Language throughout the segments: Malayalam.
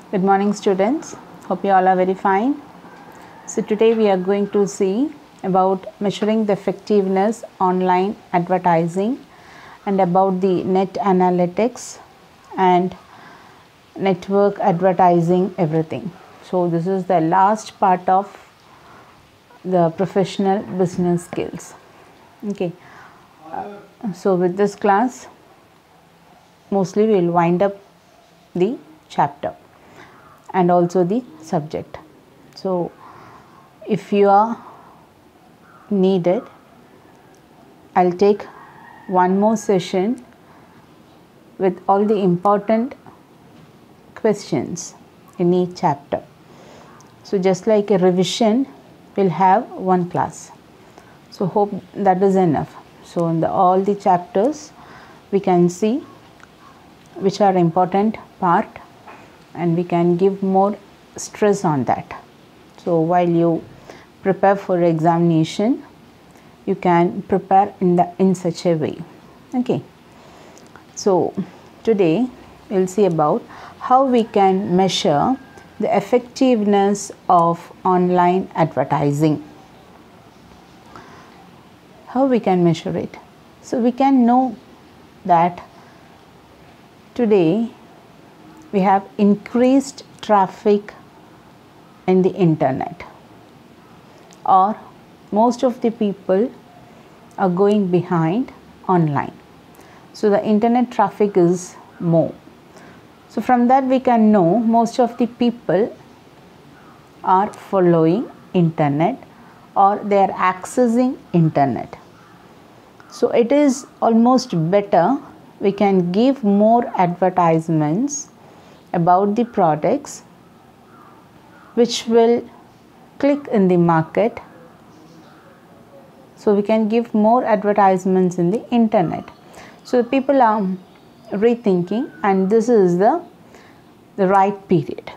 Good morning, students. Hope you all are very fine. So, today we are going to see about measuring the effectiveness online advertising and about the net analytics and network advertising everything. So, this is the last part of the professional business skills. Okay. Uh, so, with this class, mostly we will wind up the chapter and also the subject. So, if you are needed, I'll take one more session with all the important questions in each chapter. So, just like a revision, we'll have one class. So, hope that is enough. So, in the, all the chapters, we can see which are important part and we can give more stress on that. So, while you prepare for examination, you can prepare in the in such a way. Okay. So, today we'll see about how we can measure the effectiveness of online advertising. How we can measure it? So, we can know that today we have increased traffic in the internet or most of the people are going behind online so the internet traffic is more so from that we can know most of the people are following internet or they are accessing internet so it is almost better we can give more advertisements about the products which will click in the market so we can give more advertisements in the internet so people are rethinking and this is the the right period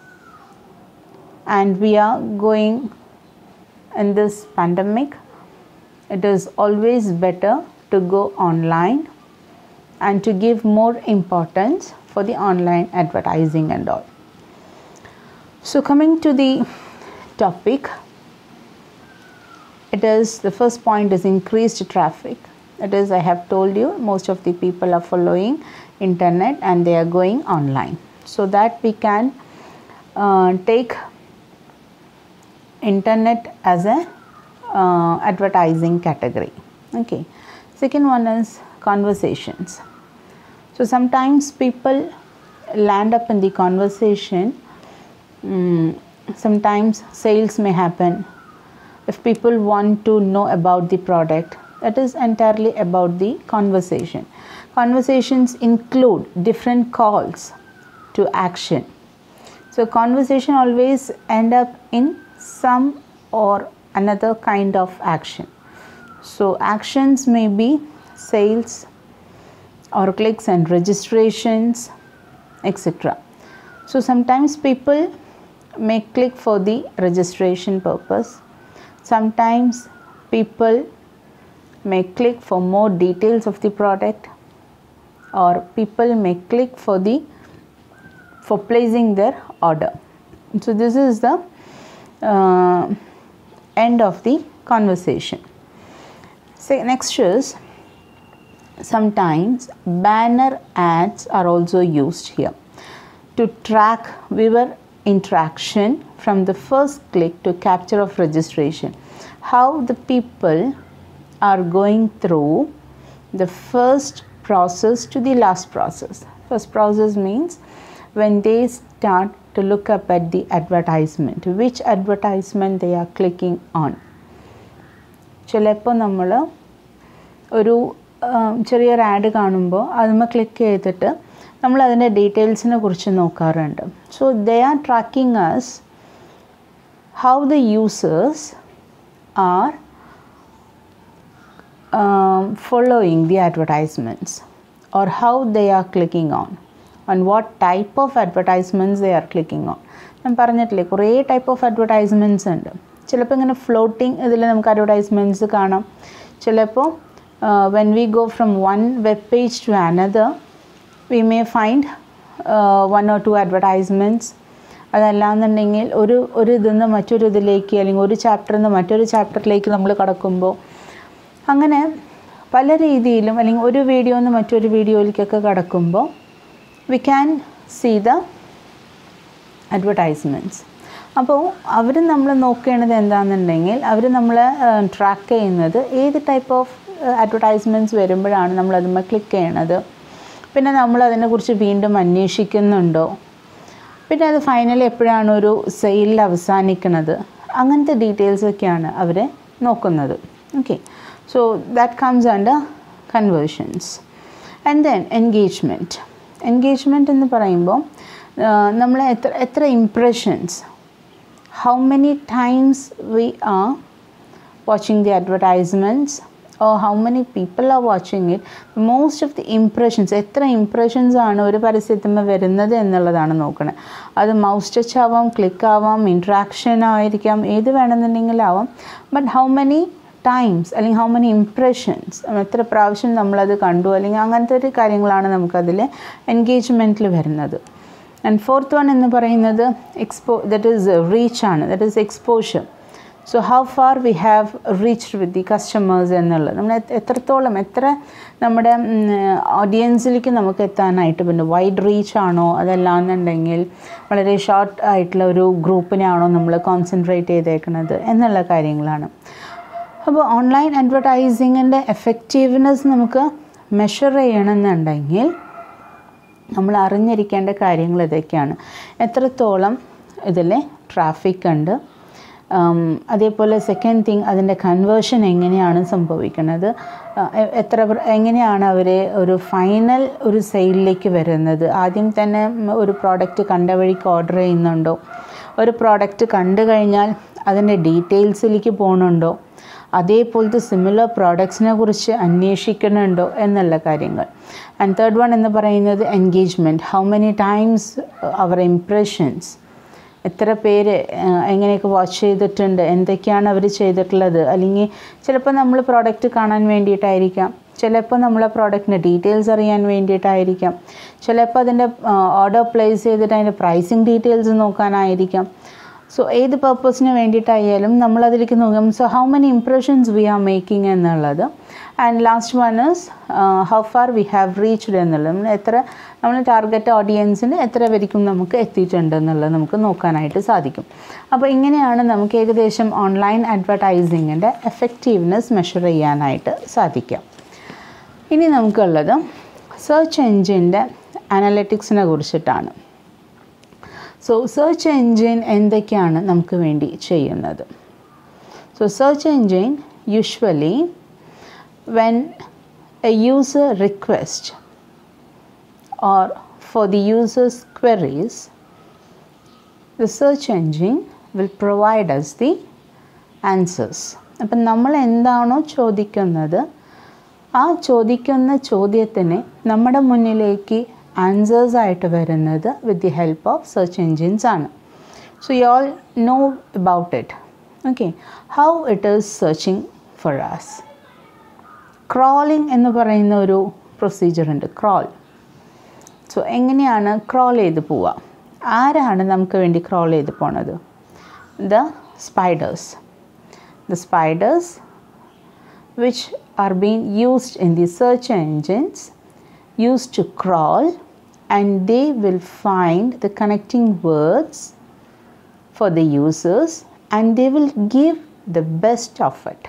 and we are going in this pandemic it is always better to go online and to give more importance for the online advertising and all. So, coming to the topic, it is the first point is increased traffic. It is, I have told you, most of the people are following internet and they are going online. So, that we can uh, take internet as a uh, advertising category. Okay. Second one is conversations. So sometimes people land up in the conversation. Mm, sometimes sales may happen. If people want to know about the product, that is entirely about the conversation. Conversations include different calls to action. So conversation always end up in some or another kind of action. So actions may be sales, or clicks and registrations etc so sometimes people may click for the registration purpose sometimes people may click for more details of the product or people may click for the for placing their order so this is the uh, end of the conversation so next is sometimes banner ads are also used here to track viewer interaction from the first click to capture of registration how the people are going through the first process to the last process first process means when they start to look up at the advertisement which advertisement they are clicking on ചിലപ്പോൾ നമ്മൾ ഒരു ചെറിയൊരു ആഡ് കാണുമ്പോൾ അതുമ്മ ക്ലിക്ക് ചെയ്തിട്ട് നമ്മൾ അതിൻ്റെ ഡീറ്റെയിൽസിനെ കുറിച്ച് നോക്കാറുണ്ട് so they are tracking us how the users are following the advertisements or how they are clicking on on what type of advertisements they are clicking on ഞാൻ പറഞ്ഞിട്ടില്ലേ കുറേ ടൈപ്പ് ഓഫ് അഡ്വർടൈസ്മെൻറ്റ്സ് ഉണ്ട് ചിലപ്പോൾ ഇങ്ങനെ ഫ്ലോട്ടിങ് ഇതിൽ നമുക്ക് അഡ്വർടൈസ്മെൻറ്റ്സ് കാണാം ചിലപ്പോൾ uh, when we go from one web page to another we may find one or two advertisements അതല്ലാന്നുണ്ടെങ്കിൽ ഒരു ഒരു ഇതിൽ നിന്ന് മറ്റൊരു ഇതിലേക്ക് അല്ലെങ്കിൽ ഒരു ചാപ്റ്ററിൽ നിന്ന് മറ്റൊരു ചാപ്റ്ററിലേക്ക് നമ്മൾ കടക്കുമ്പോൾ അങ്ങനെ പല രീതിയിലും അല്ലെങ്കിൽ ഒരു വീഡിയോ നിന്ന് മറ്റൊരു വീഡിയോയിലേക്കൊക്കെ കടക്കുമ്പോൾ we can see the advertisements അപ്പോൾ അവർ നമ്മൾ നോക്കേണ്ടത് എന്താണെന്നുണ്ടെങ്കിൽ അവർ നമ്മളെ ട്രാക്ക് ചെയ്യുന്നത് ഏത് ടൈപ്പ് ഓഫ് അഡ്വർടൈസ്മെൻറ്റ്സ് വരുമ്പോഴാണ് നമ്മൾ അതുമ്മ ക്ലിക്ക് ചെയ്യണത് പിന്നെ നമ്മൾ അതിനെക്കുറിച്ച് വീണ്ടും അന്വേഷിക്കുന്നുണ്ടോ പിന്നെ അത് ഫൈനലി എപ്പോഴാണ് ഒരു സെയിലിൽ അവസാനിക്കുന്നത് അങ്ങനത്തെ ഡീറ്റെയിൽസൊക്കെയാണ് അവർ നോക്കുന്നത് okay so that comes under conversions and then engagement engagement എന്ന് പറയുമ്പോൾ നമ്മൾ എത്ര എത്ര impressions how many times we are watching the advertisements or how many people are watching it most of the impressions എത്ര ഇംപ്രഷൻസ് ആണ് ഒരു പരസ്യത്തിന്മേൽ വരുന്നത് എന്നുള്ളതാണ് നോക്കുന്നത് അത് മൗസ് ടച്ച് ആവാം ക്ലിക്ക് ആവാം ഇൻട്രാക്ഷൻ ആയിരിക്കാം ഏത് വേണമെന്നുണ്ടെങ്കിലും ആവാം ബട്ട് ഹൗ മെനി ടൈംസ് അല്ലെങ്കിൽ ഹൗ മെനി ഇംപ്രഷൻസ് എത്ര പ്രാവശ്യം നമ്മളത് കണ്ടു അല്ലെങ്കിൽ അങ്ങനത്തെ ഒരു കാര്യങ്ങളാണ് നമുക്കതിൽ എൻഗേജ്മെൻറ്റിൽ വരുന്നത് ആൻഡ് ഫോർത്ത് വൺ എന്ന് പറയുന്നത് എക്സ്പോ ദറ്റ് ഈസ് റീച്ച് ആണ് that is exposure so how far we have reached with the customers എന്നുള്ളത് നമ്മൾ എത്രത്തോളം എത്ര നമ്മുടെ ഓഡിയൻസിലേക്ക് നമുക്ക് എത്താനായിട്ട് പിന്നെ വൈഡ് റീച്ച് ആണോ അതല്ലാന്നുണ്ടെങ്കിൽ വളരെ ഷോർട്ട് ആയിട്ടുള്ള ഒരു ഗ്രൂപ്പിനെയാണോ നമ്മൾ കോൺസെൻട്രേറ്റ് ചെയ്തേക്കുന്നത് എന്നുള്ള കാര്യങ്ങളാണ് അപ്പോൾ ഓൺലൈൻ അഡ്വർടൈസിങ്ങിൻ്റെ എഫക്റ്റീവ്നെസ് നമുക്ക് മെഷർ ചെയ്യണമെന്നുണ്ടെങ്കിൽ നമ്മൾ അറിഞ്ഞിരിക്കേണ്ട കാര്യങ്ങൾ ഇതൊക്കെയാണ് എത്രത്തോളം ഇതിൽ ട്രാഫിക് ഉണ്ട് അതേപോലെ സെക്കൻഡ് തിങ് അതിൻ്റെ കൺവേർഷൻ എങ്ങനെയാണ് സംഭവിക്കുന്നത് എത്ര എങ്ങനെയാണ് അവർ ഒരു ഫൈനൽ ഒരു സെയിലിലേക്ക് വരുന്നത് ആദ്യം തന്നെ ഒരു പ്രോഡക്റ്റ് കണ്ട വഴിക്ക് ഓർഡർ ചെയ്യുന്നുണ്ടോ ഒരു പ്രോഡക്റ്റ് കണ്ടു കഴിഞ്ഞാൽ അതിൻ്റെ ഡീറ്റെയിൽസിലേക്ക് പോകുന്നുണ്ടോ അതേപോലത്തെ സിമിലർ പ്രോഡക്ട്സിനെ കുറിച്ച് അന്വേഷിക്കുന്നുണ്ടോ എന്നുള്ള കാര്യങ്ങൾ ആൻഡ് തേർഡ് വൺ എന്ന് പറയുന്നത് എൻഗേജ്മെൻറ്റ് ഹൗ മെനി ടൈംസ് അവർ ഇംപ്രഷൻസ് എത്ര പേര് എങ്ങനെയൊക്കെ വാച്ച് ചെയ്തിട്ടുണ്ട് എന്തൊക്കെയാണ് അവർ ചെയ്തിട്ടുള്ളത് അല്ലെങ്കിൽ ചിലപ്പോൾ നമ്മൾ പ്രോഡക്റ്റ് കാണാൻ വേണ്ടിയിട്ടായിരിക്കാം ചിലപ്പോൾ നമ്മളെ പ്രോഡക്റ്റിൻ്റെ ഡീറ്റെയിൽസ് അറിയാൻ വേണ്ടിയിട്ടായിരിക്കാം ചിലപ്പോൾ അതിൻ്റെ ഓർഡർ പ്ലേസ് ചെയ്തിട്ട് അതിൻ്റെ പ്രൈസിങ് ഡീറ്റെയിൽസ് നോക്കാനായിരിക്കാം സോ ഏത് പർപ്പസിന് വേണ്ടിയിട്ടായാലും നമ്മൾ അതിലേക്ക് നോക്കാം so how many impressions we are making എന്നുള്ളത് and last one is how far we have reached എന്നുള്ളത് നമ്മൾ എത്ര നമ്മൾ ടാർഗറ്റ് ഓഡിയൻസിന് എത്ര വരിക്കും നമുക്ക് എത്തിയിട്ടുണ്ട് എന്നുള്ളത് നമുക്ക് നോക്കാനായിട്ട് സാധിക്കും അപ്പോൾ ഇങ്ങനെയാണ് നമുക്ക് ഏകദേശം ഓൺലൈൻ അഡ്വർടൈസിങ്ങിൻ്റെ എഫക്റ്റീവ്നെസ് മെഷർ ചെയ്യാനായിട്ട് സാധിക്കുക ഇനി നമുക്കുള്ളത് സെർച്ച് എൻജിൻ്റെ അനലറ്റിക്സിനെ കുറിച്ചിട്ടാണ് സോ സെർച്ച് എൻജിൻ എന്തൊക്കെയാണ് നമുക്ക് വേണ്ടി ചെയ്യുന്നത് so search engine usually when a user request or for the users queries the search engine will provide us the answers അപ്പം നമ്മൾ എന്താണോ ചോദിക്കുന്നത് ആ ചോദിക്കുന്ന ചോദ്യത്തിന് നമ്മുടെ മുന്നിലേക്ക് ആൻസേഴ്സ് ആയിട്ട് വരുന്നത് with the help of search engines ആണ് so you all know about it okay how it is searching for us crawling എന്ന് പറയുന്ന ഒരു പ്രൊസീജിയർ ഉണ്ട് ക്രോൾ സോ എങ്ങനെയാണ് ക്രോൾ ചെയ്ത് പോവുക ആരാണ് നമുക്ക് വേണ്ടി ക്രോൾ ചെയ്ത് പോണത് the spiders the spiders which are being used in the search engines used to crawl and they will find the connecting words for the users and they will give the best of it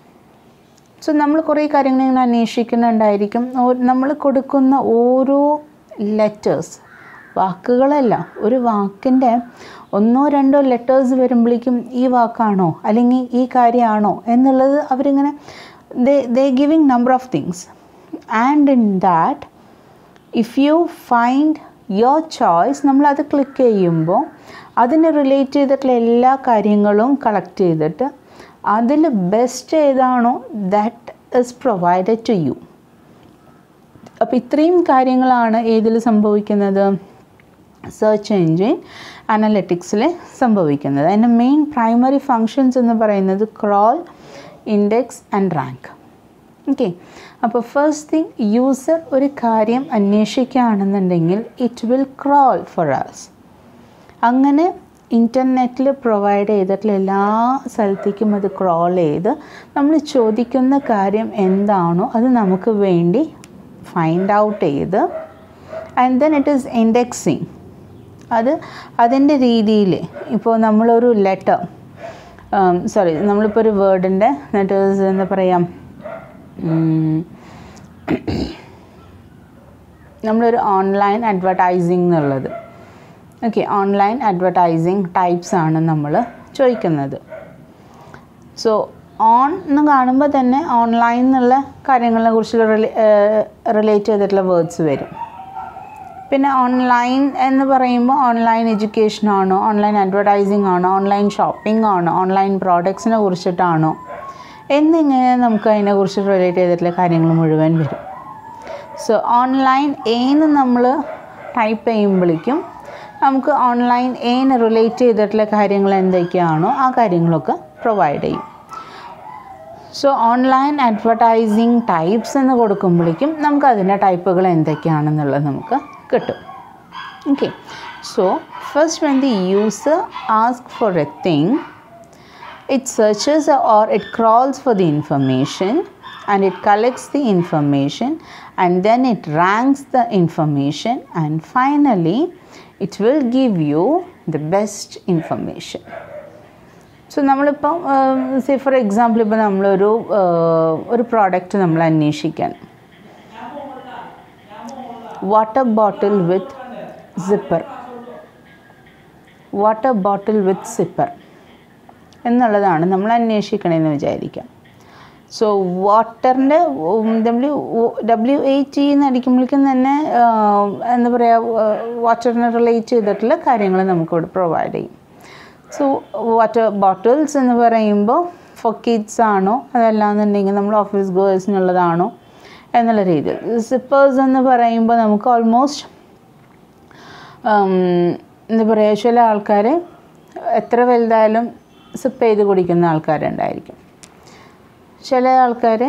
so നമ്മൾ കുറേ കാര്യങ്ങൾ ഇങ്ങനെ അന്വേഷിക്കുന്നുണ്ടായിരിക്കും നമ്മൾ കൊടുക്കുന്ന ഓരോ ലെറ്റേഴ്സ് വാക്കുകളല്ല ഒരു വാക്കിൻ്റെ ഒന്നോ രണ്ടോ ലെറ്റേഴ്സ് വരുമ്പോഴേക്കും ഈ വാക്കാണോ അല്ലെങ്കിൽ ഈ കാര്യമാണോ എന്നുള്ളത് അവരിങ്ങനെ they they giving number of things and in that if you find your choice നമ്മൾ അത് ക്ലിക്ക് ചെയ്യുമ്പോൾ അതിന് റിലേറ്റ് ചെയ്തിട്ടുള്ള എല്ലാ കാര്യങ്ങളും കളക്ട് ചെയ്തിട്ട് അതിൽ ബെസ്റ്റ് ഏതാണോ that is provided to you അപ്പോൾ ഇത്രയും കാര്യങ്ങളാണ് ഏതിൽ സംഭവിക്കുന്നത് സെർച്ച് എൻജിൻ അനലറ്റിക്സിൽ സംഭവിക്കുന്നത് അതിൻ്റെ മെയിൻ പ്രൈമറി ഫങ്ഷൻസ് എന്ന് പറയുന്നത് crawl index and rank okay അപ്പോൾ ഫസ്റ്റ് തിങ് യൂസർ ഒരു കാര്യം അന്വേഷിക്കുകയാണെന്നുണ്ടെങ്കിൽ it will crawl for us അങ്ങനെ ഇൻ്റർനെറ്റിൽ പ്രൊവൈഡ് ചെയ്തിട്ടുള്ള എല്ലാ സ്ഥലത്തേക്കും അത് ക്രോൾ ചെയ്ത് നമ്മൾ ചോദിക്കുന്ന കാര്യം എന്താണോ അത് നമുക്ക് വേണ്ടി ഫൈൻഡ് ഔട്ട് ചെയ്ത് and then it is indexing അത് അതിൻ്റെ രീതിയിൽ ഇപ്പോൾ നമ്മളൊരു ലെറ്റർ സോറി നമ്മളിപ്പോൾ ഒരു വേർഡിൻ്റെ ദറ്റ് ഈസ് എന്താ പറയാം നമ്മളൊരു ഓൺലൈൻ അഡ്വർടൈസിങ് എന്നുള്ളത് ഓക്കെ ഓൺലൈൻ അഡ്വർടൈസിങ് ടൈപ്സ് ആണ് നമ്മൾ ചോദിക്കുന്നത് സോ ഓൺ എന്ന് കാണുമ്പോൾ തന്നെ ഓൺലൈൻ എന്നുള്ള കാര്യങ്ങളെ കുറിച്ചുള്ള റിലേറ്റ് ചെയ്തിട്ടുള്ള വേർഡ്സ് വരും പിന്നെ ഓൺലൈൻ എന്ന് പറയുമ്പോൾ ഓൺലൈൻ എഡ്യൂക്കേഷൻ ആണോ ഓൺലൈൻ അഡ്വർടൈസിങ് ആണോ ഓൺലൈൻ ഷോപ്പിംഗ് ആണോ ഓൺലൈൻ പ്രോഡക്ട്സിനെ കുറിച്ചിട്ടാണോ എന്നിങ്ങനെ നമുക്ക് അതിനെക്കുറിച്ച് റിലേറ്റ് ചെയ്തിട്ടുള്ള കാര്യങ്ങൾ മുഴുവൻ വരും സോ ഓൺലൈൻ എന്ന് നമ്മൾ ടൈപ്പ് ചെയ്യുമ്പോഴേക്കും നമുക്ക് ഓൺലൈൻ ഏന് റിലേറ്റ് ചെയ്തിട്ടുള്ള കാര്യങ്ങൾ എന്തൊക്കെയാണോ ആ കാര്യങ്ങളൊക്കെ പ്രൊവൈഡ് ചെയ്യും സോ ഓൺലൈൻ അഡ്വർടൈസിങ് ടൈപ്സ് എന്ന് കൊടുക്കുമ്പോഴേക്കും നമുക്ക് അതിൻ്റെ ടൈപ്പുകൾ എന്തൊക്കെയാണെന്നുള്ളത് നമുക്ക് കിട്ടും okay so first when the user ask for a thing it searches or it crawls for the information and it collects the information and then it ranks the information and finally it will give you the best information so നമ്മളിപ്പം സേ ഫോർ എക്സാമ്പിൾ ഇപ്പോൾ നമ്മളൊരു ഒരു പ്രോഡക്റ്റ് നമ്മൾ അന്വേഷിക്കാൻ water bottle with zipper water bottle with zipper എന്നുള്ളതാണ് നമ്മൾ അന്വേഷിക്കണമെന്ന് വിചാരിക്കാം സോ വാട്ടറിൻ്റെ ഡബ്ല്യു ഡബ്ല്യു എ ടി എന്ന് അടിക്കുമ്പോഴേക്കും തന്നെ എന്താ പറയുക വാട്ടറിനെ റിലേറ്റ് ചെയ്തിട്ടുള്ള കാര്യങ്ങൾ നമുക്കിവിടെ പ്രൊവൈഡ് ചെയ്യും സോ വാട്ടർ ബോട്ടിൽസ് എന്ന് പറയുമ്പോൾ ഫോർ കിഡ്സ് ആണോ അതല്ലാന്നുണ്ടെങ്കിൽ നമ്മൾ ഓഫീസ് ഗേൾസിനുള്ളതാണോ എന്നുള്ള രീതിയിൽ സിപ്പേഴ്സ് എന്ന് പറയുമ്പോൾ നമുക്ക് ഓൾമോസ്റ്റ് എന്താ പറയുക ചില ആൾക്കാർ എത്ര വലുതായാലും സിപ്പ് ചെയ്ത് കുടിക്കുന്ന ആൾക്കാരുണ്ടായിരിക്കും ചില ആൾക്കാർ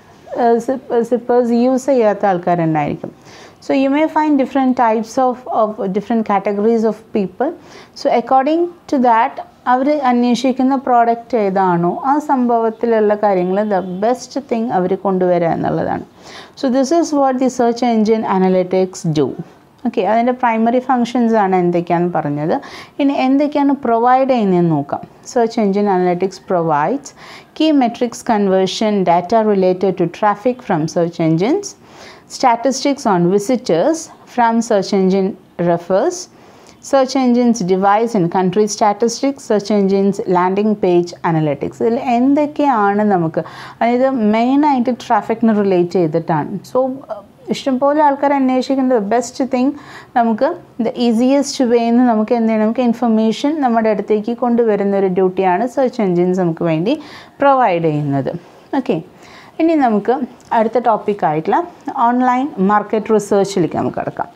സിപ്പേഴ്സ് യൂസ് ചെയ്യാത്ത ആൾക്കാരുണ്ടായിരിക്കും so you may find different types of of different categories of people so according to that അവർ അന്വേഷിക്കുന്ന പ്രോഡക്റ്റ് ഏതാണോ ആ സംഭവത്തിലുള്ള കാര്യങ്ങൾ ദ ബെസ്റ്റ് തിങ് അവർ കൊണ്ടുവരിക എന്നുള്ളതാണ് so this is what the search engine analytics do okay അതിൻ്റെ പ്രൈമറി ഫങ്ഷൻസ് ആണ് എന്തൊക്കെയാണെന്ന് പറഞ്ഞത് ഇനി എന്തൊക്കെയാണ് പ്രൊവൈഡ് ചെയ്യുന്നതെന്ന് നോക്കാം search engine analytics provides key metrics conversion data related to traffic from search engines statistics on visitors from search engine referrers search engines device and country statistics search engines landing page analytics ഇതിൽ എന്തൊക്കെയാണ് നമുക്ക് അതായത് മെയിനായിട്ട് ട്രാഫിക്കിന് റിലേറ്റ് ചെയ്തിട്ടാണ് സോ ഇഷ്ടംപോലെ ആൾക്കാർ അന്വേഷിക്കേണ്ടത് ബെസ്റ്റ് തിങ് നമുക്ക് ദ ഈസിയസ്റ്റ് വേ എന്ന് നമുക്ക് എന്ത് ചെയ്യണം നമുക്ക് ഇൻഫർമേഷൻ നമ്മുടെ അടുത്തേക്ക് കൊണ്ടുവരുന്ന ഒരു ഡ്യൂട്ടിയാണ് സെർച്ച് എൻജിൻസ് നമുക്ക് വേണ്ടി പ്രൊവൈഡ് ചെയ്യുന്നത് ഓക്കെ ഇനി നമുക്ക് അടുത്ത ടോപ്പിക്കായിട്ടുള്ള ഓൺലൈൻ മാർക്കറ്റ് റിസർച്ചിലേക്ക് നമുക്ക് കിടക്കാം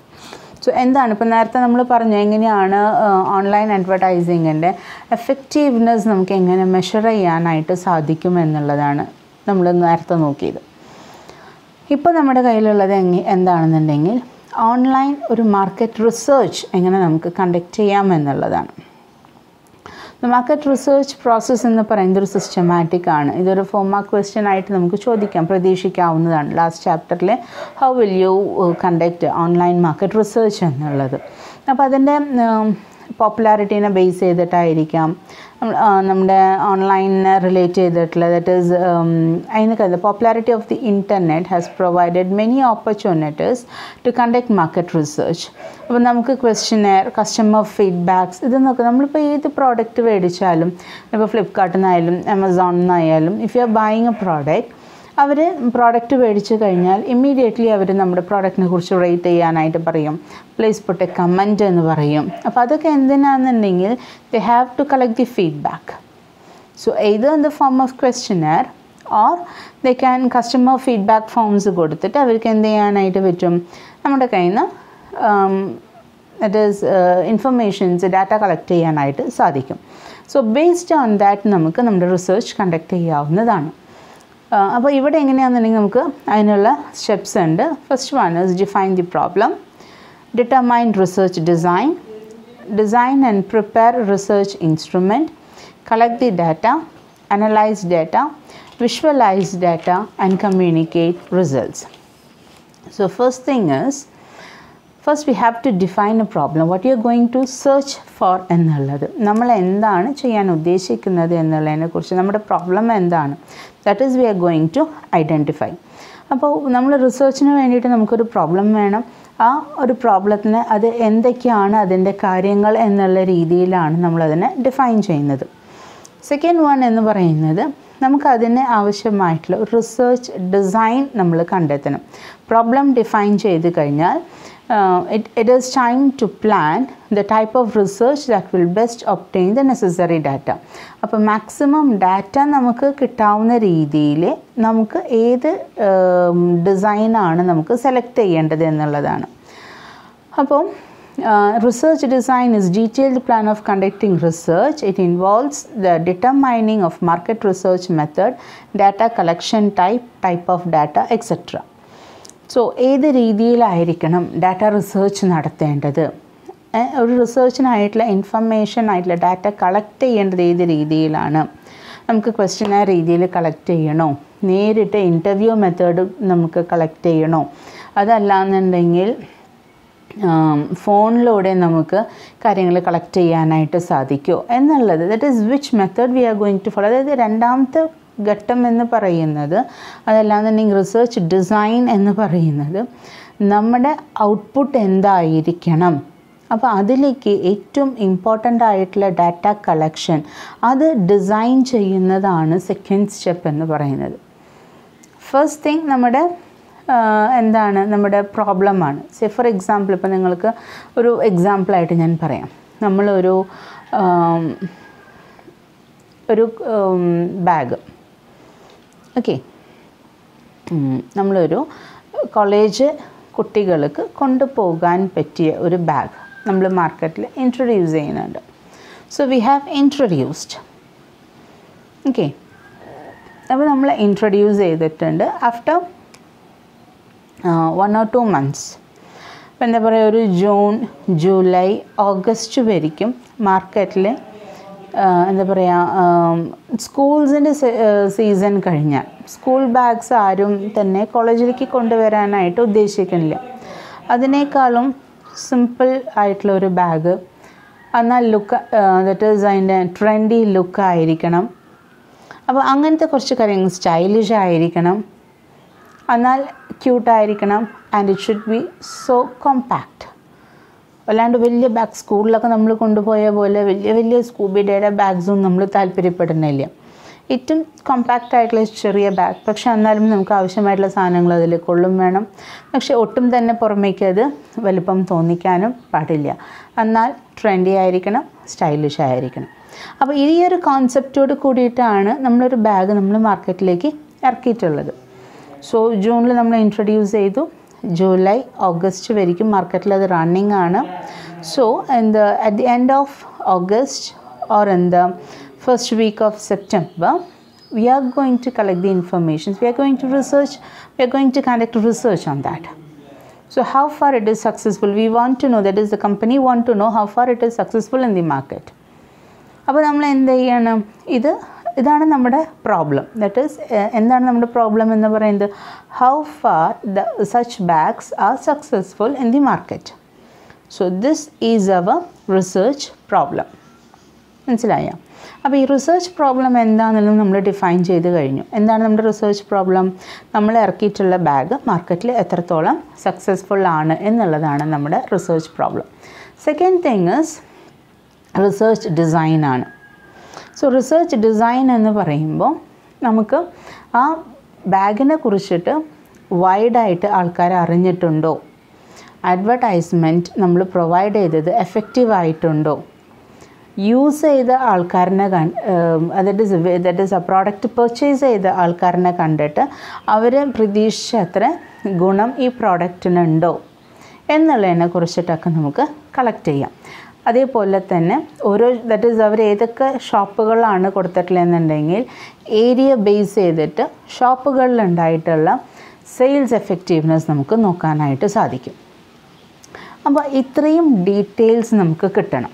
സോ എന്താണ് ഇപ്പോൾ നേരത്തെ നമ്മൾ പറഞ്ഞു എങ്ങനെയാണ് ഓൺലൈൻ അഡ്വർടൈസിങ്ങിൻ്റെ എഫക്റ്റീവ്നെസ് നമുക്ക് എങ്ങനെ മെഷർ ചെയ്യാനായിട്ട് സാധിക്കും എന്നുള്ളതാണ് നമ്മൾ നേരത്തെ നോക്കിയത് ഇപ്പോൾ നമ്മുടെ കയ്യിലുള്ളത് എങ്ങനെ എന്താണെന്നുണ്ടെങ്കിൽ ഓൺലൈൻ ഒരു മാർക്കറ്റ് റിസർച്ച് എങ്ങനെ നമുക്ക് കണ്ടക്ട് ചെയ്യാം എന്നുള്ളതാണ് മാർക്കറ്റ് റിസർച്ച് പ്രോസസ്സ് എന്ന് പറയുന്നത് ഒരു സിസ്റ്റമാറ്റിക് ആണ് ഇതൊരു ഫോമാ ക്വസ്റ്റ്യൻ ആയിട്ട് നമുക്ക് ചോദിക്കാം പ്രതീക്ഷിക്കാവുന്നതാണ് ലാസ്റ്റ് ചാപ്റ്ററിൽ how will you conduct online market research എന്നുള്ളത് അപ്പോൾ അതിൻ്റെ പോപ്പുലാരിറ്റീനെ ബേസ് ചെയ്തിട്ടായിരിക്കാം നമ്മുടെ ഓൺലൈനിനെ റിലേറ്റ് ചെയ്തിട്ടുള്ള ദറ്റ് ഈസ് അതിനൊക്കെ the popularity of the internet has provided many opportunities to conduct market research അപ്പോൾ നമുക്ക് ക്വസ്റ്റ്യനെയർ കസ്റ്റമർ ഫീഡ്ബാക്സ് ഇതെന്നൊക്കെ നമ്മളിപ്പോൾ ഏത് പ്രോഡക്റ്റ് മേടിച്ചാലും ഇപ്പോൾ ഫ്ലിപ്കാർട്ടിൽ നിന്നായാലും ആമസോണിൽ നിന്നായാലും if you are buying a product അവർ പ്രോഡക്റ്റ് മേടിച്ച് കഴിഞ്ഞാൽ ഇമ്മീഡിയറ്റ്ലി അവർ നമ്മുടെ പ്രോഡക്റ്റിനെ കുറിച്ച് റേറ്റ് ചെയ്യാനായിട്ട് പറയും പ്ലീസ് പുട്ട് എ കമൻറ്റ് എന്ന് പറയും അപ്പോൾ അതൊക്കെ എന്തിനാണെന്നുണ്ടെങ്കിൽ they have to collect the feedback so either in the form of questionnaire or they can customer feedback forms കൊടുത്തിട്ട് അവർക്ക് എന്ത് ചെയ്യാനായിട്ട് പറ്റും നമ്മുടെ കയ്യിൽ നിന്ന് that is informations data collect ചെയ്യാനായിട്ട് സാധിക്കും സോ ബേസ്ഡ് ഓൺ ദാറ്റ് നമുക്ക് നമ്മുടെ റിസർച്ച് കണ്ടക്ട് ചെയ്യാവുന്നതാണ് അപ്പോൾ ഇവിടെ എങ്ങനെയാണെന്നുണ്ടെങ്കിൽ നമുക്ക് അതിനുള്ള സ്റ്റെപ്സ് ഉണ്ട് first one is define the problem determine research design design and prepare research instrument, collect the data, analyze data, visualize data and communicate results. So first thing is, first we have to define a problem. What you are going to search for എന്നുള്ളത് നമ്മൾ എന്താണ് ചെയ്യാൻ ഉദ്ദേശിക്കുന്നത് എന്നുള്ളതിനെ കുറിച്ച് നമ്മുടെ പ്രോബ്ലം എന്താണ് that is we are going to identify അപ്പോൾ നമ്മൾ റിസർച്ചിന് വേണ്ടിയിട്ട് നമുക്കൊരു പ്രോബ്ലം വേണം ആ ഒരു പ്രോബ്ലത്തിന് അത് എന്തൊക്കെയാണ് അതിൻ്റെ കാര്യങ്ങൾ എന്നുള്ള രീതിയിലാണ് നമ്മളതിനെ ഡിഫൈൻ ചെയ്യുന്നത് സെക്കൻഡ് വൺ എന്ന് പറയുന്നത് നമുക്കതിന് ആവശ്യമായിട്ടുള്ള ഒരു റിസർച്ച് ഡിസൈൻ നമ്മൾ കണ്ടെത്തണം പ്രോബ്ലം ഡിഫൈൻ ചെയ്ത് കഴിഞ്ഞാൽ it it is time to plan the type of research that will best obtain the necessary data അപ്പോൾ മാക്സിമം ഡാറ്റ നമുക്ക് കിട്ടാവുന്ന രീതിയിൽ നമുക്ക് ഏത് ഡിസൈനാണ് നമുക്ക് സെലക്ട് ചെയ്യേണ്ടത് എന്നുള്ളതാണ് അപ്പോൾ research design is detailed plan of conducting research it involves the determining of market research method data collection type type of data etcetera so ഏത് രീതിയിലായിരിക്കണം ഡാറ്റ റിസർച്ച് നടത്തേണ്ടത് ഒരു റിസർച്ചിനായിട്ടുള്ള ഇൻഫർമേഷൻ ആയിട്ടുള്ള ഡാറ്റ കളക്ട് ചെയ്യേണ്ടത് ഏത് രീതിയിലാണ് നമുക്ക് ക്വസ്റ്റ്യൻ രീതിയിൽ കളക്ട് ചെയ്യണോ നേരിട്ട് ഇൻ്റർവ്യൂ മെത്തേഡ് നമുക്ക് കളക്ട് ചെയ്യണോ അതല്ലാന്നുണ്ടെങ്കിൽ ഫോണിലൂടെ നമുക്ക് കാര്യങ്ങൾ കളക്ട് ചെയ്യാനായിട്ട് സാധിക്കുമോ എന്നുള്ളത് that is which method we are going to follow അതായത് രണ്ടാമത്തെ ഘട്ടം എന്ന് പറയുന്നത് അതല്ലാന്നുണ്ടെങ്കിൽ റിസർച്ച് ഡിസൈൻ എന്ന് പറയുന്നത് നമ്മുടെ ഔട്ട്പുട്ട് എന്തായിരിക്കണം അപ്പോൾ അതിലേക്ക് ഏറ്റവും ഇമ്പോർട്ടൻ്റ് ആയിട്ടുള്ള ഡാറ്റ കളക്ഷൻ അത് ഡിസൈൻ ചെയ്യുന്നതാണ് സെക്കൻഡ് സ്റ്റെപ്പ് എന്ന് പറയുന്നത് ഫസ്റ്റ് തിങ് നമ്മുടെ എന്താണ് നമ്മുടെ പ്രോബ്ലമാണ് സേ ഫോർ എക്സാമ്പിൾ ഇപ്പോൾ നിങ്ങൾക്ക് ഒരു എക്സാമ്പിളായിട്ട് ഞാൻ പറയാം നമ്മളൊരു ഒരു ബാഗ് ഓക്കെ നമ്മളൊരു കോളേജ് കുട്ടികൾക്ക് കൊണ്ടുപോകാൻ പറ്റിയ ഒരു ബാഗ് നമ്മൾ മാർക്കറ്റിൽ ഇൻട്രൊഡ്യൂസ് ചെയ്യുന്നുണ്ട് so we have introduced okay അപ്പോൾ നമ്മൾ ഇൻട്രൊഡ്യൂസ് ചെയ്തിട്ടുണ്ട് after one or two months ഇപ്പം എന്താ പറയുക ഒരു ജൂൺ ജൂലൈ ഓഗസ്റ്റ് വരെയും മാർക്കറ്റിൽ എന്താ പറയുക സ്കൂൾസിൻ്റെ സീസൺ കഴിഞ്ഞാൽ സ്കൂൾ ബാഗ്സ് ആരും തന്നെ കോളേജിലേക്ക് കൊണ്ടുവരാനായിട്ട് ഉദ്ദേശിക്കുന്നില്ല അതിനേക്കാളും സിമ്പിൾ ആയിട്ടുള്ള ഒരു ബാഗ് എന്നാൽ ലുക്ക് ദറ്റ് ഈസ് അതിൻ്റെ ട്രെൻഡി ലുക്ക് ആയിരിക്കണം അപ്പോൾ അങ്ങനത്തെ കുറച്ച് കാര്യങ്ങൾ സ്റ്റൈലിഷ് ആയിരിക്കണം എന്നാൽ ക്യൂട്ടായിരിക്കണം and it should be so compact അല്ലാണ്ട് വലിയ ബാഗ് സ്കൂളിലൊക്കെ നമ്മൾ കൊണ്ടുപോയ പോലെ വലിയ വലിയ സ്കൂബിഡയുടെ ബാഗ്സൊന്നും നമ്മൾ താല്പര്യപ്പെടുന്നില്ല ഏറ്റവും കോമ്പാക്റ്റ് ആയിട്ടുള്ള ചെറിയ ബാഗ് പക്ഷെ എന്നാലും നമുക്ക് ആവശ്യമായിട്ടുള്ള സാധനങ്ങൾ അതിൽ കൊള്ളും വേണം പക്ഷെ ഒട്ടും തന്നെ പുറമേക്ക് അത് വലിപ്പം തോന്നിക്കാനും പാടില്ല എന്നാൽ ട്രെൻഡി ആയിരിക്കണം സ്റ്റൈലിഷ് ആയിരിക്കണം അപ്പോൾ ഈ ഒരു കോൺസെപ്റ്റോട് കൂടിയിട്ടാണ് നമ്മളൊരു ബാഗ് നമ്മൾ മാർക്കറ്റിലേക്ക് ഇറക്കിയിട്ടുള്ളത് സോ ജൂണിൽ നമ്മൾ ഇൻട്രൊഡ്യൂസ് ചെയ്തു ജൂലൈ ഓഗസ്റ്റ് വരെയും മാർക്കറ്റിൽ അത് റണ്ണിങ് ആണ് so in the at the end of August or in the first week of September we are going to collect the information we are going to research we are going to conduct research on that so how far it is successful we want to know that is the company want to know how far it is successful in the market അപ്പോൾ നമ്മൾ എന്ത് ചെയ്യണം ഇത് ഇതാണ് നമ്മുടെ പ്രോബ്ലം ദറ്റ് ഈസ് എന്താണ് നമ്മുടെ പ്രോബ്ലം എന്ന് പറയുന്നത് how far the such bags are successful in the market so this is our research problem മനസ്സിലായോ അപ്പോൾ ഈ റിസർച്ച് പ്രോബ്ലം എന്താണെന്നുള്ളത് നമ്മൾ ഡിഫൈൻ ചെയ്ത് കഴിഞ്ഞു എന്താണ് നമ്മുടെ റിസർച്ച് പ്രോബ്ലം നമ്മൾ ഇറക്കിയിട്ടുള്ള ബാഗ് മാർക്കറ്റിൽ എത്രത്തോളം സക്സസ്ഫുൾ ആണ് എന്നുള്ളതാണ് നമ്മുടെ research problem second thing is research ഡിസൈനാണ് സോ റിസർച്ച് ഡിസൈൻ എന്ന് പറയുമ്പോൾ നമുക്ക് ആ ബാഗിനെ കുറിച്ചിട്ട് വൈഡായിട്ട് ആൾക്കാർ അറിഞ്ഞിട്ടുണ്ടോ അഡ്വർടൈസ്മെൻറ്റ് നമ്മൾ പ്രൊവൈഡ് ചെയ്തത് എഫക്റ്റീവ് ആയിട്ടുണ്ടോ യൂസ് ചെയ്ത ആൾക്കാരനെ കൺ that is that is a product purchase ചെയ്ത ആൾക്കാരനെ കണ്ടിട്ട് അവർ പ്രതീക്ഷിച്ച അത്ര ഗുണം ഈ പ്രോഡക്റ്റിനുണ്ടോ എന്നുള്ളതിനെ കുറിച്ചിട്ടൊക്കെ നമുക്ക് കളക്ട് ചെയ്യാം അതേപോലെ തന്നെ ഓരോ ദറ്റ് ഈസ് അവർ ഏതൊക്കെ ഷോപ്പുകളാണ് കൊടുത്തിട്ടുള്ളതെന്നുണ്ടെങ്കിൽ ഏരിയ ബേസ് ചെയ്തിട്ട് ഷോപ്പുകളിലുണ്ടായിട്ടുള്ള സെയിൽസ് എഫക്റ്റീവ്നെസ് നമുക്ക് നോക്കാനായിട്ട് സാധിക്കും അപ്പോൾ ഇത്രയും ഡീറ്റെയിൽസ് നമുക്ക് കിട്ടണം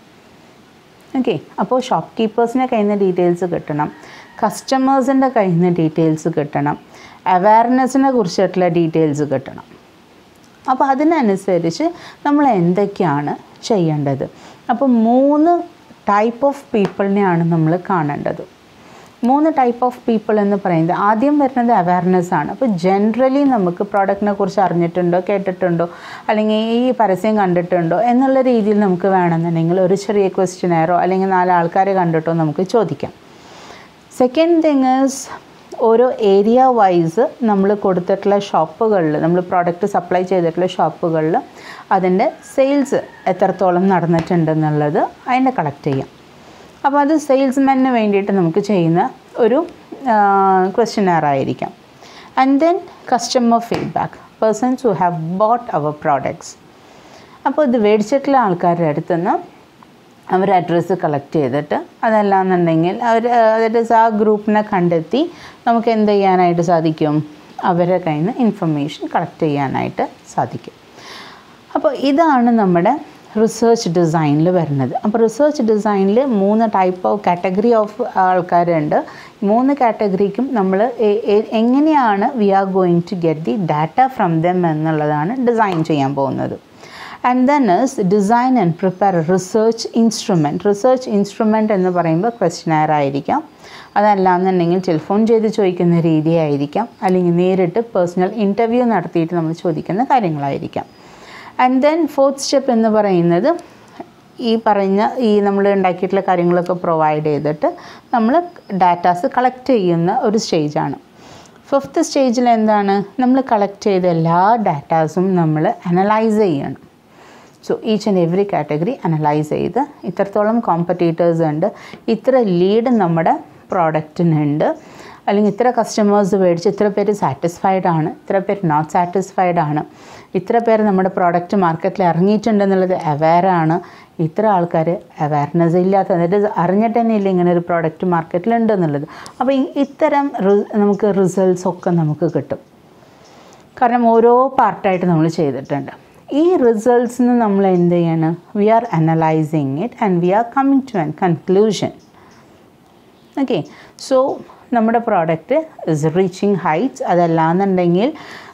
ഓക്കെ അപ്പോൾ ഷോപ്പ് കീപ്പേഴ്സിൻ്റെ കയ്യിൽ നിന്ന് ഡീറ്റെയിൽസ് കിട്ടണം കസ്റ്റമേഴ്സിൻ്റെ കയ്യിൽ നിന്ന് ഡീറ്റെയിൽസ് കിട്ടണം അവയർനെസ്സിനെ കുറിച്ചിട്ടുള്ള ഡീറ്റെയിൽസ് കിട്ടണം അപ്പോൾ അതിനനുസരിച്ച് നമ്മൾ എന്തൊക്കെയാണ് ചെയ്യേണ്ടത് അപ്പോൾ മൂന്ന് ടൈപ്പ് ഓഫ് പീപ്പിളിനെയാണ് നമ്മൾ കാണേണ്ടത് മൂന്ന് ടൈപ്പ് ഓഫ് പീപ്പിൾ എന്ന് പറയുന്നത് ആദ്യം വരുന്നത് അവയർനെസ് ആണ് അപ്പോൾ ജനറലി നമുക്ക് പ്രോഡക്റ്റിനെ കുറിച്ച് അറിഞ്ഞിട്ടുണ്ടോ കേട്ടിട്ടുണ്ടോ അല്ലെങ്കിൽ ഈ പരസ്യം കണ്ടിട്ടുണ്ടോ എന്നുള്ള രീതിയിൽ നമുക്ക് വേണമെന്നുണ്ടെങ്കിൽ ഒരു ചെറിയ ക്വസ്റ്റ്യനെയറോ അല്ലെങ്കിൽ നാല് ആൾക്കാരെ കണ്ടിട്ടോ നമുക്ക് ചോദിക്കാം സെക്കൻഡ് തിങ് ഈസ് ഓരോ ഏരിയ വൈസ് നമ്മൾ കൊടുത്തിട്ടുള്ള ഷോപ്പുകളിൽ നമ്മൾ പ്രോഡക്റ്റ് സപ്ലൈ ചെയ്തിട്ടുള്ള ഷോപ്പുകളിൽ അതിൻ്റെ സെയിൽസ് എത്രത്തോളം നടന്നിട്ടുണ്ടെന്നുള്ളത് അതിൻ്റെ കളക്ട് ചെയ്യാം അപ്പോൾ അത് സെയിൽസ്മാന് വേണ്ടിയിട്ട് നമുക്ക് ചെയ്യുന്ന ഒരു ക്വസ്റ്റ്യനർ ആയിരിക്കാം and then customer feedback persons who have bought our products അപ്പോൾ ഇത് മേടിച്ചിട്ടുള്ള ആൾക്കാരുടെ അടുത്ത് നിന്ന് അവർ അഡ്രസ്സ് കളക്ട് ചെയ്തിട്ട് അതല്ലാന്നുണ്ടെങ്കിൽ അവർ അതായത് ആ ഗ്രൂപ്പിനെ കണ്ടെത്തി നമുക്ക് എന്ത് ചെയ്യാനായിട്ട് സാധിക്കും അവരുടെ കയ്യിൽ നിന്ന് ഇൻഫർമേഷൻ കളക്ട് ചെയ്യാനായിട്ട് സാധിക്കും അപ്പോൾ ഇതാണ് നമ്മുടെ റിസർച്ച് ഡിസൈനിൽ വരുന്നത് അപ്പോൾ റിസർച്ച് ഡിസൈനിൽ മൂന്ന് ടൈപ്പ് ഓഫ് കാറ്റഗറി ഓഫ് ആൾക്കാരുണ്ട് മൂന്ന് കാറ്റഗറിക്കും നമ്മൾ എങ്ങനെയാണ് we are going to get the data from them എന്നുള്ളതാണ് ഡിസൈൻ ചെയ്യാൻ പോകുന്നത് and then is design and prepare research instrument research instrument എന്ന് പറയുമ്പോൾ ക്വസ്റ്റ്യനയർ ആയിരിക്കാം അതല്ലാന്നുണ്ടെങ്കിൽ ടെലിഫോൺ ചെയ്ത് ചോദിക്കുന്ന രീതിയായിരിക്കാം അല്ലെങ്കിൽ നേരിട്ട് പേഴ്സണൽ ഇൻ്റർവ്യൂ നടത്തിയിട്ട് നമ്മൾ ചോദിക്കുന്ന കാര്യങ്ങളായിരിക്കാം ആൻഡ് ദെൻ ഫോർത്ത് സ്റ്റെപ്പ് എന്ന് പറയുന്നത് ഈ പറഞ്ഞ ഈ നമ്മൾ ഉണ്ടാക്കിയിട്ടുള്ള കാര്യങ്ങളൊക്കെ പ്രൊവൈഡ് ചെയ്തിട്ട് നമ്മൾ ഡാറ്റാസ് കളക്ട് ചെയ്യുന്ന ഒരു സ്റ്റേജാണ് ഫിഫ്ത്ത് സ്റ്റേജിൽ എന്താണ് നമ്മൾ കളക്ട് ചെയ്ത എല്ലാ ഡാറ്റാസും നമ്മൾ അനലൈസ് ചെയ്യണം so each and every category analyse ചെയ്ത് ഇത്രത്തോളം കോമ്പറ്റീറ്റേഴ്സ് ഉണ്ട് ഇത്ര ലീഡ് നമ്മുടെ പ്രോഡക്റ്റിനുണ്ട് അല്ലെങ്കിൽ ഇത്ര കസ്റ്റമേഴ്സ് മേടിച്ച് ഇത്ര പേര് സാറ്റിസ്ഫൈഡ് ആണ് ഇത്ര പേര് നോട്ട് സാറ്റിസ്ഫൈഡ് ആണ് ഇത്ര പേര് നമ്മുടെ പ്രോഡക്റ്റ് മാർക്കറ്റിൽ ഇറങ്ങിയിട്ടുണ്ടെന്നുള്ളത് അവെയറാണ് ഇത്ര ആൾക്കാർ അവയർനെസ് ഇല്ലാത്ത അതായത് അറിഞ്ഞിട്ട് തന്നെ ഇല്ല ഇങ്ങനെ ഒരു പ്രോഡക്റ്റ് മാർക്കറ്റിലുണ്ട് എന്നുള്ളത് അപ്പോൾ ഇത്തരം നമുക്ക് റിസൾട്ട്സ് ഒക്കെ നമുക്ക് കിട്ടും കാരണം ഓരോ പാർട്ടായിട്ട് നമ്മൾ ചെയ്തിട്ടുണ്ട് ഈ റിസൾട്ട്സിന് നമ്മൾ എന്ത് ചെയ്യണം we are analysing it and we are coming to an conclusion okay so നമ്മുടെ പ്രോഡക്റ്റ് ഇസ് റീച്ചിങ് ഹൈറ്റ്സ് അതല്ലാന്നുണ്ടെങ്കിൽ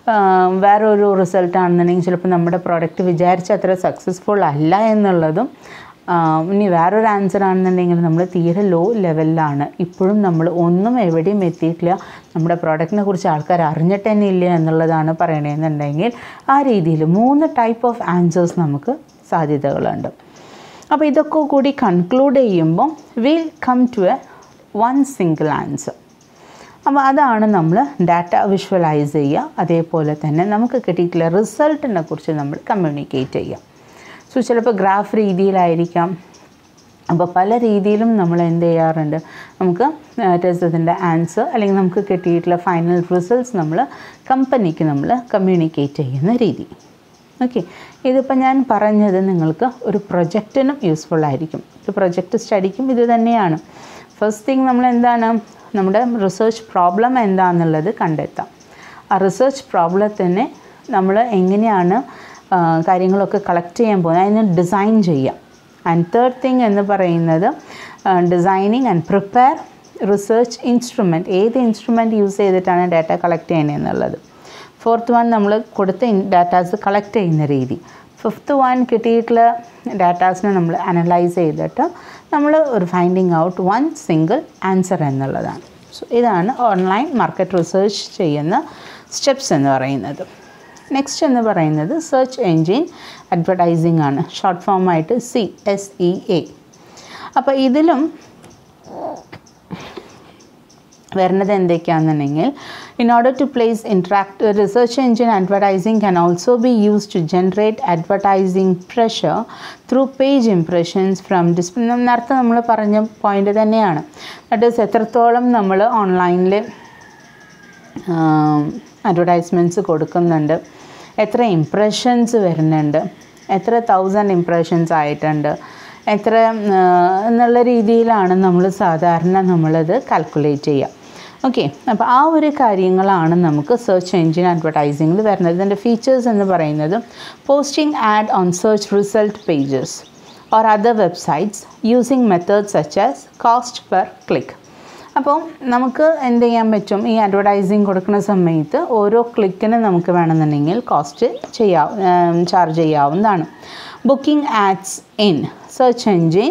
വേറൊരു റിസൾട്ട് ആണെന്നുണ്ടെങ്കിൽ ചിലപ്പോൾ നമ്മുടെ പ്രോഡക്റ്റ് വിചാരിച്ച അത്ര സക്സസ്ഫുൾ അല്ല എന്നുള്ളതും ഇനി വേറൊരു ആൻസർ ആണെന്നുണ്ടെങ്കിൽ നമ്മൾ തീരെ ലോ ലെവലിലാണ് ഇപ്പോഴും നമ്മൾ ഒന്നും എവിടെയും എത്തിയിട്ടില്ല നമ്മുടെ പ്രോഡക്റ്റിനെ കുറിച്ച് ആൾക്കാർ അറിഞ്ഞിട്ട് തന്നെ ഇല്ല എന്നുള്ളതാണ് പറയണമെന്നുണ്ടെങ്കിൽ ആ രീതിയിൽ മൂന്ന് ടൈപ്പ് ഓഫ് ആൻസേഴ്സ് നമുക്ക് സാധ്യതകളുണ്ട് അപ്പോൾ ഇതൊക്കെ കൂടി കൺക്ലൂഡ് ചെയ്യുമ്പം will come to a one single answer അപ്പോൾ അതാണ് നമ്മൾ ഡാറ്റ വിഷ്വലൈസ് ചെയ്യുക അതേപോലെ തന്നെ നമുക്ക് കിട്ടിയിട്ടുള്ള റിസൾട്ടിനെ കുറിച്ച് നമ്മൾ കമ്മ്യൂണിക്കേറ്റ് ചെയ്യുക സോ ചിലപ്പോൾ ഗ്രാഫ് രീതിയിലായിരിക്കാം അപ്പോൾ പല രീതിയിലും നമ്മൾ എന്ത് ചെയ്യാറുണ്ട് നമുക്ക് ടെസ്റ്റത്തിൻ്റെ ആൻസർ അല്ലെങ്കിൽ നമുക്ക് കിട്ടിയിട്ടുള്ള ഫൈനൽ റിസൾട്ട്സ് നമ്മൾ കമ്പനിക്ക് നമ്മൾ കമ്മ്യൂണിക്കേറ്റ് ചെയ്യുന്ന രീതി ഓക്കെ ഇതിപ്പോൾ ഞാൻ പറഞ്ഞത് നിങ്ങൾക്ക് ഒരു പ്രൊജക്റ്റിനും യൂസ്ഫുൾ ആയിരിക്കും ഒരു പ്രൊജക്റ്റ് സ്റ്റഡിക്കും ഇത് തന്നെയാണ് ഫസ്റ്റ് തിങ് നമ്മൾ എന്താണ് നമ്മുടെ റിസർച്ച് പ്രോബ്ലം എന്താണെന്നുള്ളത് കണ്ടെത്താം ആ റിസർച്ച് പ്രോബ്ലത്തിനെ നമ്മൾ എങ്ങനെയാണ് കാര്യങ്ങളൊക്കെ കളക്ട് ചെയ്യാൻ പോകുന്നത് അതിനെ ഡിസൈൻ ചെയ്യാം ആൻഡ് തേർഡ് തിങ് എന്ന് പറയുന്നത് designing and prepare research instrument ഏത് ഇൻസ്ട്രുമെൻറ്റ് യൂസ് ചെയ്തിട്ടാണ് ഡാറ്റ കളക്ട് ചെയ്യുന്നത് എന്നുള്ളത് ഫോർത്ത് വൺ നമ്മൾ കൊടുത്ത ഡാറ്റാസ് കളക്ട് ചെയ്യുന്ന രീതി ഫിഫ്ത്ത് വൺ കിട്ടിയിട്ടുള്ള ഡാറ്റാസിനെ നമ്മൾ അനലൈസ് ചെയ്തിട്ട് നമ്മൾ ഒരു finding out one single answer എന്നുള്ളതാണ് സോ ഇതാണ് ഓൺലൈൻ മാർക്കറ്റ് റിസർച്ച് ചെയ്യുന്ന സ്റ്റെപ്സ് എന്ന് പറയുന്നത് നെക്സ്റ്റ് എന്ന് പറയുന്നത് സെർച്ച് എൻജിൻ അഡ്വർടൈസിംഗ് ആണ് ഷോർട്ട് ഫോമായിട്ട് സി എസ് ഇ എ അപ്പോൾ ഇതിലും വരുന്നത് എന്തൊക്കെയാണെന്നുണ്ടെങ്കിൽ in order to place interact research engine advertising can also be use to generate advertising pressure through page impressions from display നേരത്തെ നമ്മൾ പറഞ്ഞ പോയിന്റ് തന്നെയാണ് ദറ്റ് ഈസ് എത്രത്തോളം നമ്മൾ ഓൺലൈനിൽ അഡ്വർടൈസ്മെൻറ്റ്സ് കൊടുക്കുന്നുണ്ട് എത്ര ഇംപ്രഷൻസ് വരുന്നുണ്ട് എത്ര തൗസൻഡ് ഇംപ്രഷൻസ് ആയിട്ടുണ്ട് എത്ര ആ, എന്നുള്ള രീതിയിലാണ് നമ്മൾ സാധാരണ നമ്മളത് കാൽക്കുലേറ്റ് ചെയ്യുക ഓക്കെ അപ്പോൾ ആ ഒരു കാര്യങ്ങളാണ് നമുക്ക് സെർച്ച് എഞ്ചിൻ അഡ്വർടൈസിങ്ങിൽ വരുന്നത് ഇതിൻ്റെ ഫീച്ചേഴ്സ് എന്ന് പറയുന്നത് posting ad on search result pages or other websites using methods such as cost per click അപ്പോൾ നമുക്ക് എന്ത് ചെയ്യാൻ പറ്റും ഈ അഡ്വർടൈസിങ് കൊടുക്കുന്ന സമയത്ത് ഓരോ ക്ലിക്കിന് നമുക്ക് വേണമെന്നുണ്ടെങ്കിൽ കോസ്റ്റ് ചെയ്യാം ചാർജ് ചെയ്യാവുന്നതാണ് booking ads in search engine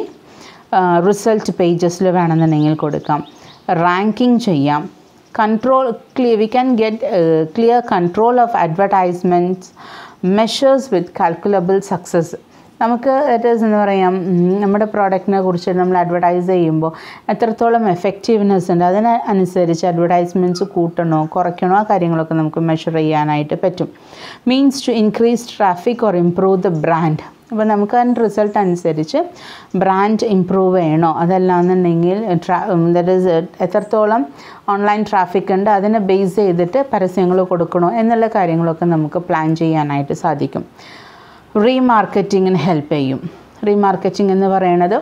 result പേജസിൽ വേണമെന്നുണ്ടെങ്കിൽ കൊടുക്കാം റാങ്കിങ് ചെയ്യാം control clear we can get clear control of advertisements measures with calculable success നമുക്ക് ഇറ്റ് എന്ന് പറയാം ഉം, നമ്മുടെ പ്രോഡക്റ്റിനെ കുറിച്ച് നമ്മൾ അഡ്വർടൈസ് ചെയ്യുമ്പോൾ എത്രത്തോളം എഫക്റ്റീവ്നെസ് ഉണ്ട് അതിന് അനുസരിച്ച് അഡ്വർടൈസ്മെൻറ്റ്സ് കൂട്ടണോ കുറയ്ക്കണോ ആ കാര്യങ്ങളൊക്കെ നമുക്ക് മെഷർ ചെയ്യാനായിട്ട് പറ്റും means to increase traffic or improve the brand അപ്പോൾ നമുക്ക് അതിൻ്റെ റിസൾട്ട് അനുസരിച്ച് ബ്രാൻഡ് ഇമ്പ്രൂവ് ചെയ്യണോ അതല്ലാന്നുണ്ടെങ്കിൽ ട്രാ ദറ്റ് ഈസ് എത്രത്തോളം ഓൺലൈൻ ട്രാഫിക് ഉണ്ട് അതിനെ ബേസ് ചെയ്തിട്ട് പരസ്യങ്ങൾ കൊടുക്കണോ എന്നുള്ള കാര്യങ്ങളൊക്കെ നമുക്ക് പ്ലാൻ ചെയ്യാനായിട്ട് സാധിക്കും റീമാർക്കറ്റിങ്ങിന് ഹെൽപ്പ് ചെയ്യും റീമാർക്കറ്റിംഗ് എന്ന് പറയുന്നത്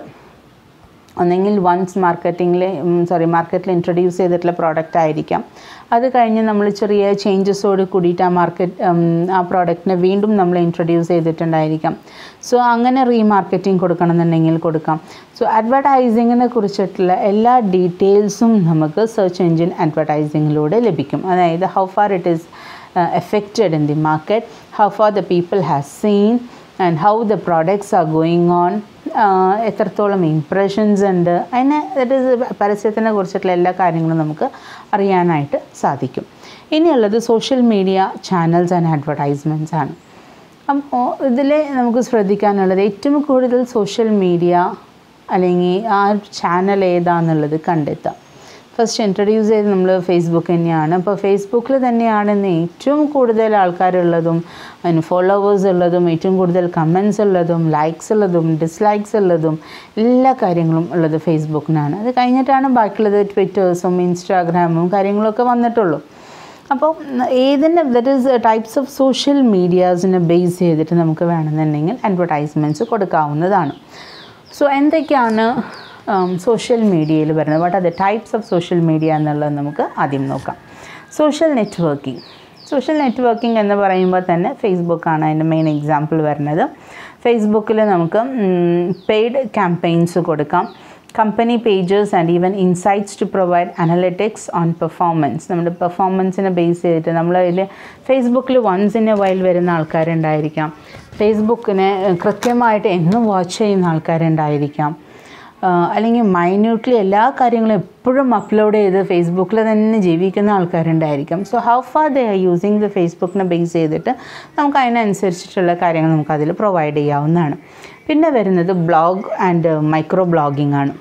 ഒന്നെങ്കിൽ വൺസ് മാർക്കറ്റിങ്ങിൽ സോറി മാർക്കറ്റിൽ ഇൻട്രൊഡ്യൂസ് ചെയ്തിട്ടുള്ള പ്രോഡക്റ്റ് ആയിരിക്കാം അത് കഴിഞ്ഞ് നമ്മൾ ചെറിയ ചേഞ്ചസോട് കൂടിയിട്ട് ആ മാർക്കറ്റ് ആ പ്രോഡക്റ്റിനെ വീണ്ടും നമ്മൾ ഇൻട്രൊഡ്യൂസ് ചെയ്തിട്ടുണ്ടായിരിക്കാം സോ അങ്ങനെ റീമാർക്കറ്റിംഗ് കൊടുക്കണമെന്നുണ്ടെങ്കിൽ കൊടുക്കാം സോ അഡ്വർടൈസിങ്ങിനെ കുറിച്ചിട്ടുള്ള എല്ലാ ഡീറ്റെയിൽസും നമുക്ക് സെർച്ച് എഞ്ചിൻ അഡ്വർടൈസിങ്ങിലൂടെ ലഭിക്കും അതായത് how far it is effected in the market how far the people has seen and how the products are going on എത്രത്തോളം ഇംപ്രഷൻസ് ഉണ്ട് അതിനെ ദറ്റ് ഈസ് പരസ്യത്തിനെ കുറിച്ചിട്ടുള്ള എല്ലാ കാര്യങ്ങളും നമുക്ക് അറിയാനായിട്ട് സാധിക്കും ഇനിയുള്ളത് social media channels and advertisements ആണ് അപ്പോൾ ഇതിൽ നമുക്ക് ശ്രദ്ധിക്കാനുള്ളത് ഏറ്റവും കൂടുതൽ സോഷ്യൽ മീഡിയ അല്ലെങ്കിൽ ആ ചാനൽ ഏതാണെന്നുള്ളത് കണ്ടെത്താം ഫസ്റ്റ് ഇൻട്രൊഡ്യൂസ് ചെയ്ത് നമ്മൾ ഫേസ്ബുക്ക് തന്നെയാണ് അപ്പോൾ ഫേസ്ബുക്കിൽ തന്നെയാണ് ഇന്ന് ഏറ്റവും കൂടുതൽ ആൾക്കാരുള്ളതും അതിന് ഫോളോവേഴ്സ് ഉള്ളതും ഏറ്റവും കൂടുതൽ കമൻസ് ഉള്ളതും ലൈക്സ് ഉള്ളതും ഡിസ്ലൈക്സ് ഉള്ളതും എല്ലാ കാര്യങ്ങളും ഉള്ളത് ഫേസ്ബുക്കിനാണ് അത് കഴിഞ്ഞിട്ടാണ് ബാക്കിയുള്ളത് ട്വിറ്റേഴ്സും ഇൻസ്റ്റാഗ്രാമും കാര്യങ്ങളൊക്കെ വന്നിട്ടുള്ളൂ അപ്പോൾ ഏതിൻ്റെ that is types of social മീഡിയാസിനെ ബേസ് ചെയ്തിട്ട് നമുക്ക് വേണമെന്നുണ്ടെങ്കിൽ അഡ്വർടൈസ്മെൻറ്റ്സ് കൊടുക്കാവുന്നതാണ് സോ എന്തൊക്കെയാണ് സോഷ്യൽ മീഡിയയിൽ വരുന്നത് what are the types of social media എന്നുള്ളത് നമുക്ക് ആദ്യം നോക്കാം സോഷ്യൽ നെറ്റ്വർക്കിംഗ് സോഷ്യൽ നെറ്റ്വർക്കിംഗ് എന്ന് പറയുമ്പോൾ തന്നെ ഫേസ്ബുക്കാണ് അതിൻ്റെ മെയിൻ എക്സാമ്പിൾ വരുന്നത് ഫേസ്ബുക്കിൽ നമുക്ക് പെയ്ഡ് ക്യാമ്പയിൻസ് കൊടുക്കാം company pages and even insights to provide analytics on performance നമ്മുടെ പെർഫോമൻസിനെ ബേസ് ചെയ്തിട്ട് നമ്മളതിൽ ഫേസ്ബുക്കിൽ വൺസ് ഇൻ എ വൈൽ വരുന്ന ആൾക്കാരുണ്ടായിരിക്കാം ഫേസ്ബുക്കിനെ കൃത്യമായിട്ട് എന്നും വാച്ച് ചെയ്യുന്ന ആൾക്കാരുണ്ടായിരിക്കാം ആഹ് അല്ലെങ്കിൽ മൈന്യൂട്ട്ലി എല്ലാ കാര്യങ്ങളും എപ്പോഴും അപ്ലോഡ് ചെയ്ത് ഫേസ്ബുക്കിൽ തന്നെ ജീവിക്കുന്ന ആൾക്കാരുണ്ടായിരിക്കും so how far they are using the ഫേസ്ബുക്കിനെ ബേസ് ചെയ്തിട്ട് നമുക്ക് അതിനനുസരിച്ചിട്ടുള്ള കാര്യങ്ങൾ നമുക്ക് അതിൽ പ്രൊവൈഡ് ചെയ്യാവുന്നതാണ് പിന്നെ വരുന്നത് ബ്ലോഗ് ആൻഡ് മൈക്രോ ബ്ലോഗിംഗ് ആണ്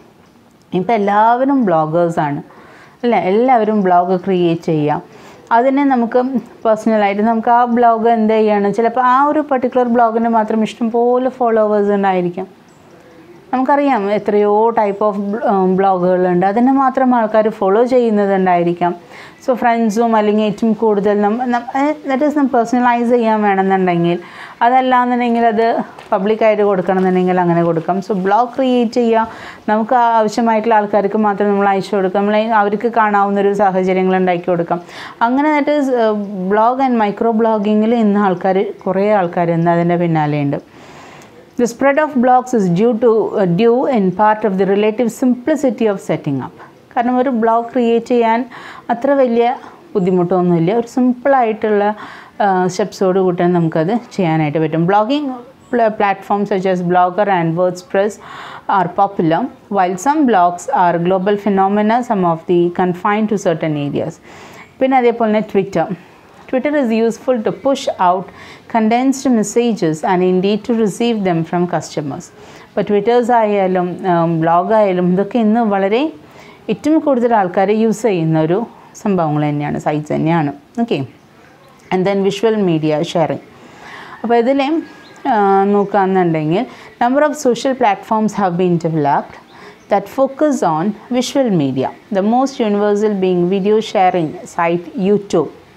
ഇപ്പം എല്ലാവരും ബ്ലോഗേഴ്സാണ് അല്ലേ എല്ലാവരും ബ്ലോഗ് ക്രിയേറ്റ് ചെയ്യാം അതിനെ നമുക്ക് പേഴ്സണലായിട്ട് നമുക്ക് ആ ബ്ലോഗ് എന്ത് ചെയ്യാണ് ചിലപ്പോൾ ആ ഒരു പർട്ടിക്കുലർ ബ്ലോഗിന് മാത്രം ഇഷ്ടംപോലെ ഫോളോവേഴ്സ് ഉണ്ടായിരിക്കാം നമുക്കറിയാം എത്രയോ ടൈപ്പ് ഓഫ് ബ്ലോഗുകളുണ്ട് അതിനെ മാത്രം ആൾക്കാർ ഫോളോ ചെയ്യുന്നതുണ്ടായിരിക്കാം സോ ഫ്രണ്ട്സും അല്ലെങ്കിൽ ഏറ്റവും കൂടുതൽ ദറ്റ് ഈസ് നം പേഴ്സണലൈസ് ചെയ്യാൻ വേണമെന്നുണ്ടെങ്കിൽ അതല്ലാന്നുണ്ടെങ്കിൽ അത് പബ്ലിക്കായിട്ട് കൊടുക്കണമെന്നുണ്ടെങ്കിൽ അങ്ങനെ കൊടുക്കാം സോ ബ്ലോഗ് ക്രിയേറ്റ് ചെയ്യുക നമുക്ക് ആവശ്യമായിട്ടുള്ള ആൾക്കാർക്ക് മാത്രം നമ്മൾ അയച്ചു കൊടുക്കാം നമ്മൾ അവർക്ക് കാണാവുന്ന ഒരു സാഹചര്യങ്ങൾ ഉണ്ടാക്കി കൊടുക്കാം അങ്ങനെ that is blog and micro ബ്ലോഗിങ്ങിൽ ഇന്ന് ആൾക്കാർ കുറേ ആൾക്കാർ ഇന്ന് അതിൻ്റെ പിന്നാലെയുണ്ട് The spread of blogs is due to uh, due in part of the relative simplicity of setting up. കാരണം ഒരു ബ്ലോഗ് ക്രിയേറ്റ് ചെയ്യാൻ അത്ര വലിയ ബുദ്ധിമുട്ടൊന്നുമില്ല ഒരു സിമ്പിളായിട്ടുള്ള സ്റ്റെപ്സോട് കൂട്ടാൻ നമുക്കത് ചെയ്യാനായിട്ട് പറ്റും blogging platforms such as Blogger and WordPress are popular, while some blogs are global phenomena, some of the confined to certain areas. പിന്നെ അതേപോലെ തന്നെ Twitter Twitter is useful to push out condensed messages and indeed to receive them from customers. ഇപ്പോൾ ട്വിറ്റേഴ്സ് ആയാലും ബ്ലോഗ് ആയാലും ഇതൊക്കെ ഇന്ന് വളരെ ഏറ്റവും കൂടുതൽ ആൾക്കാർ യൂസ് ചെയ്യുന്ന ഒരു സംഭവങ്ങൾ തന്നെയാണ് സൈറ്റ്സ് തന്നെയാണ് okay and then visual media sharing അപ്പോൾ ഇതിൽ നോക്കുകയാണെന്നുണ്ടെങ്കിൽ number of social platforms have been developed that focus on visual media, the most universal being video sharing site YouTube.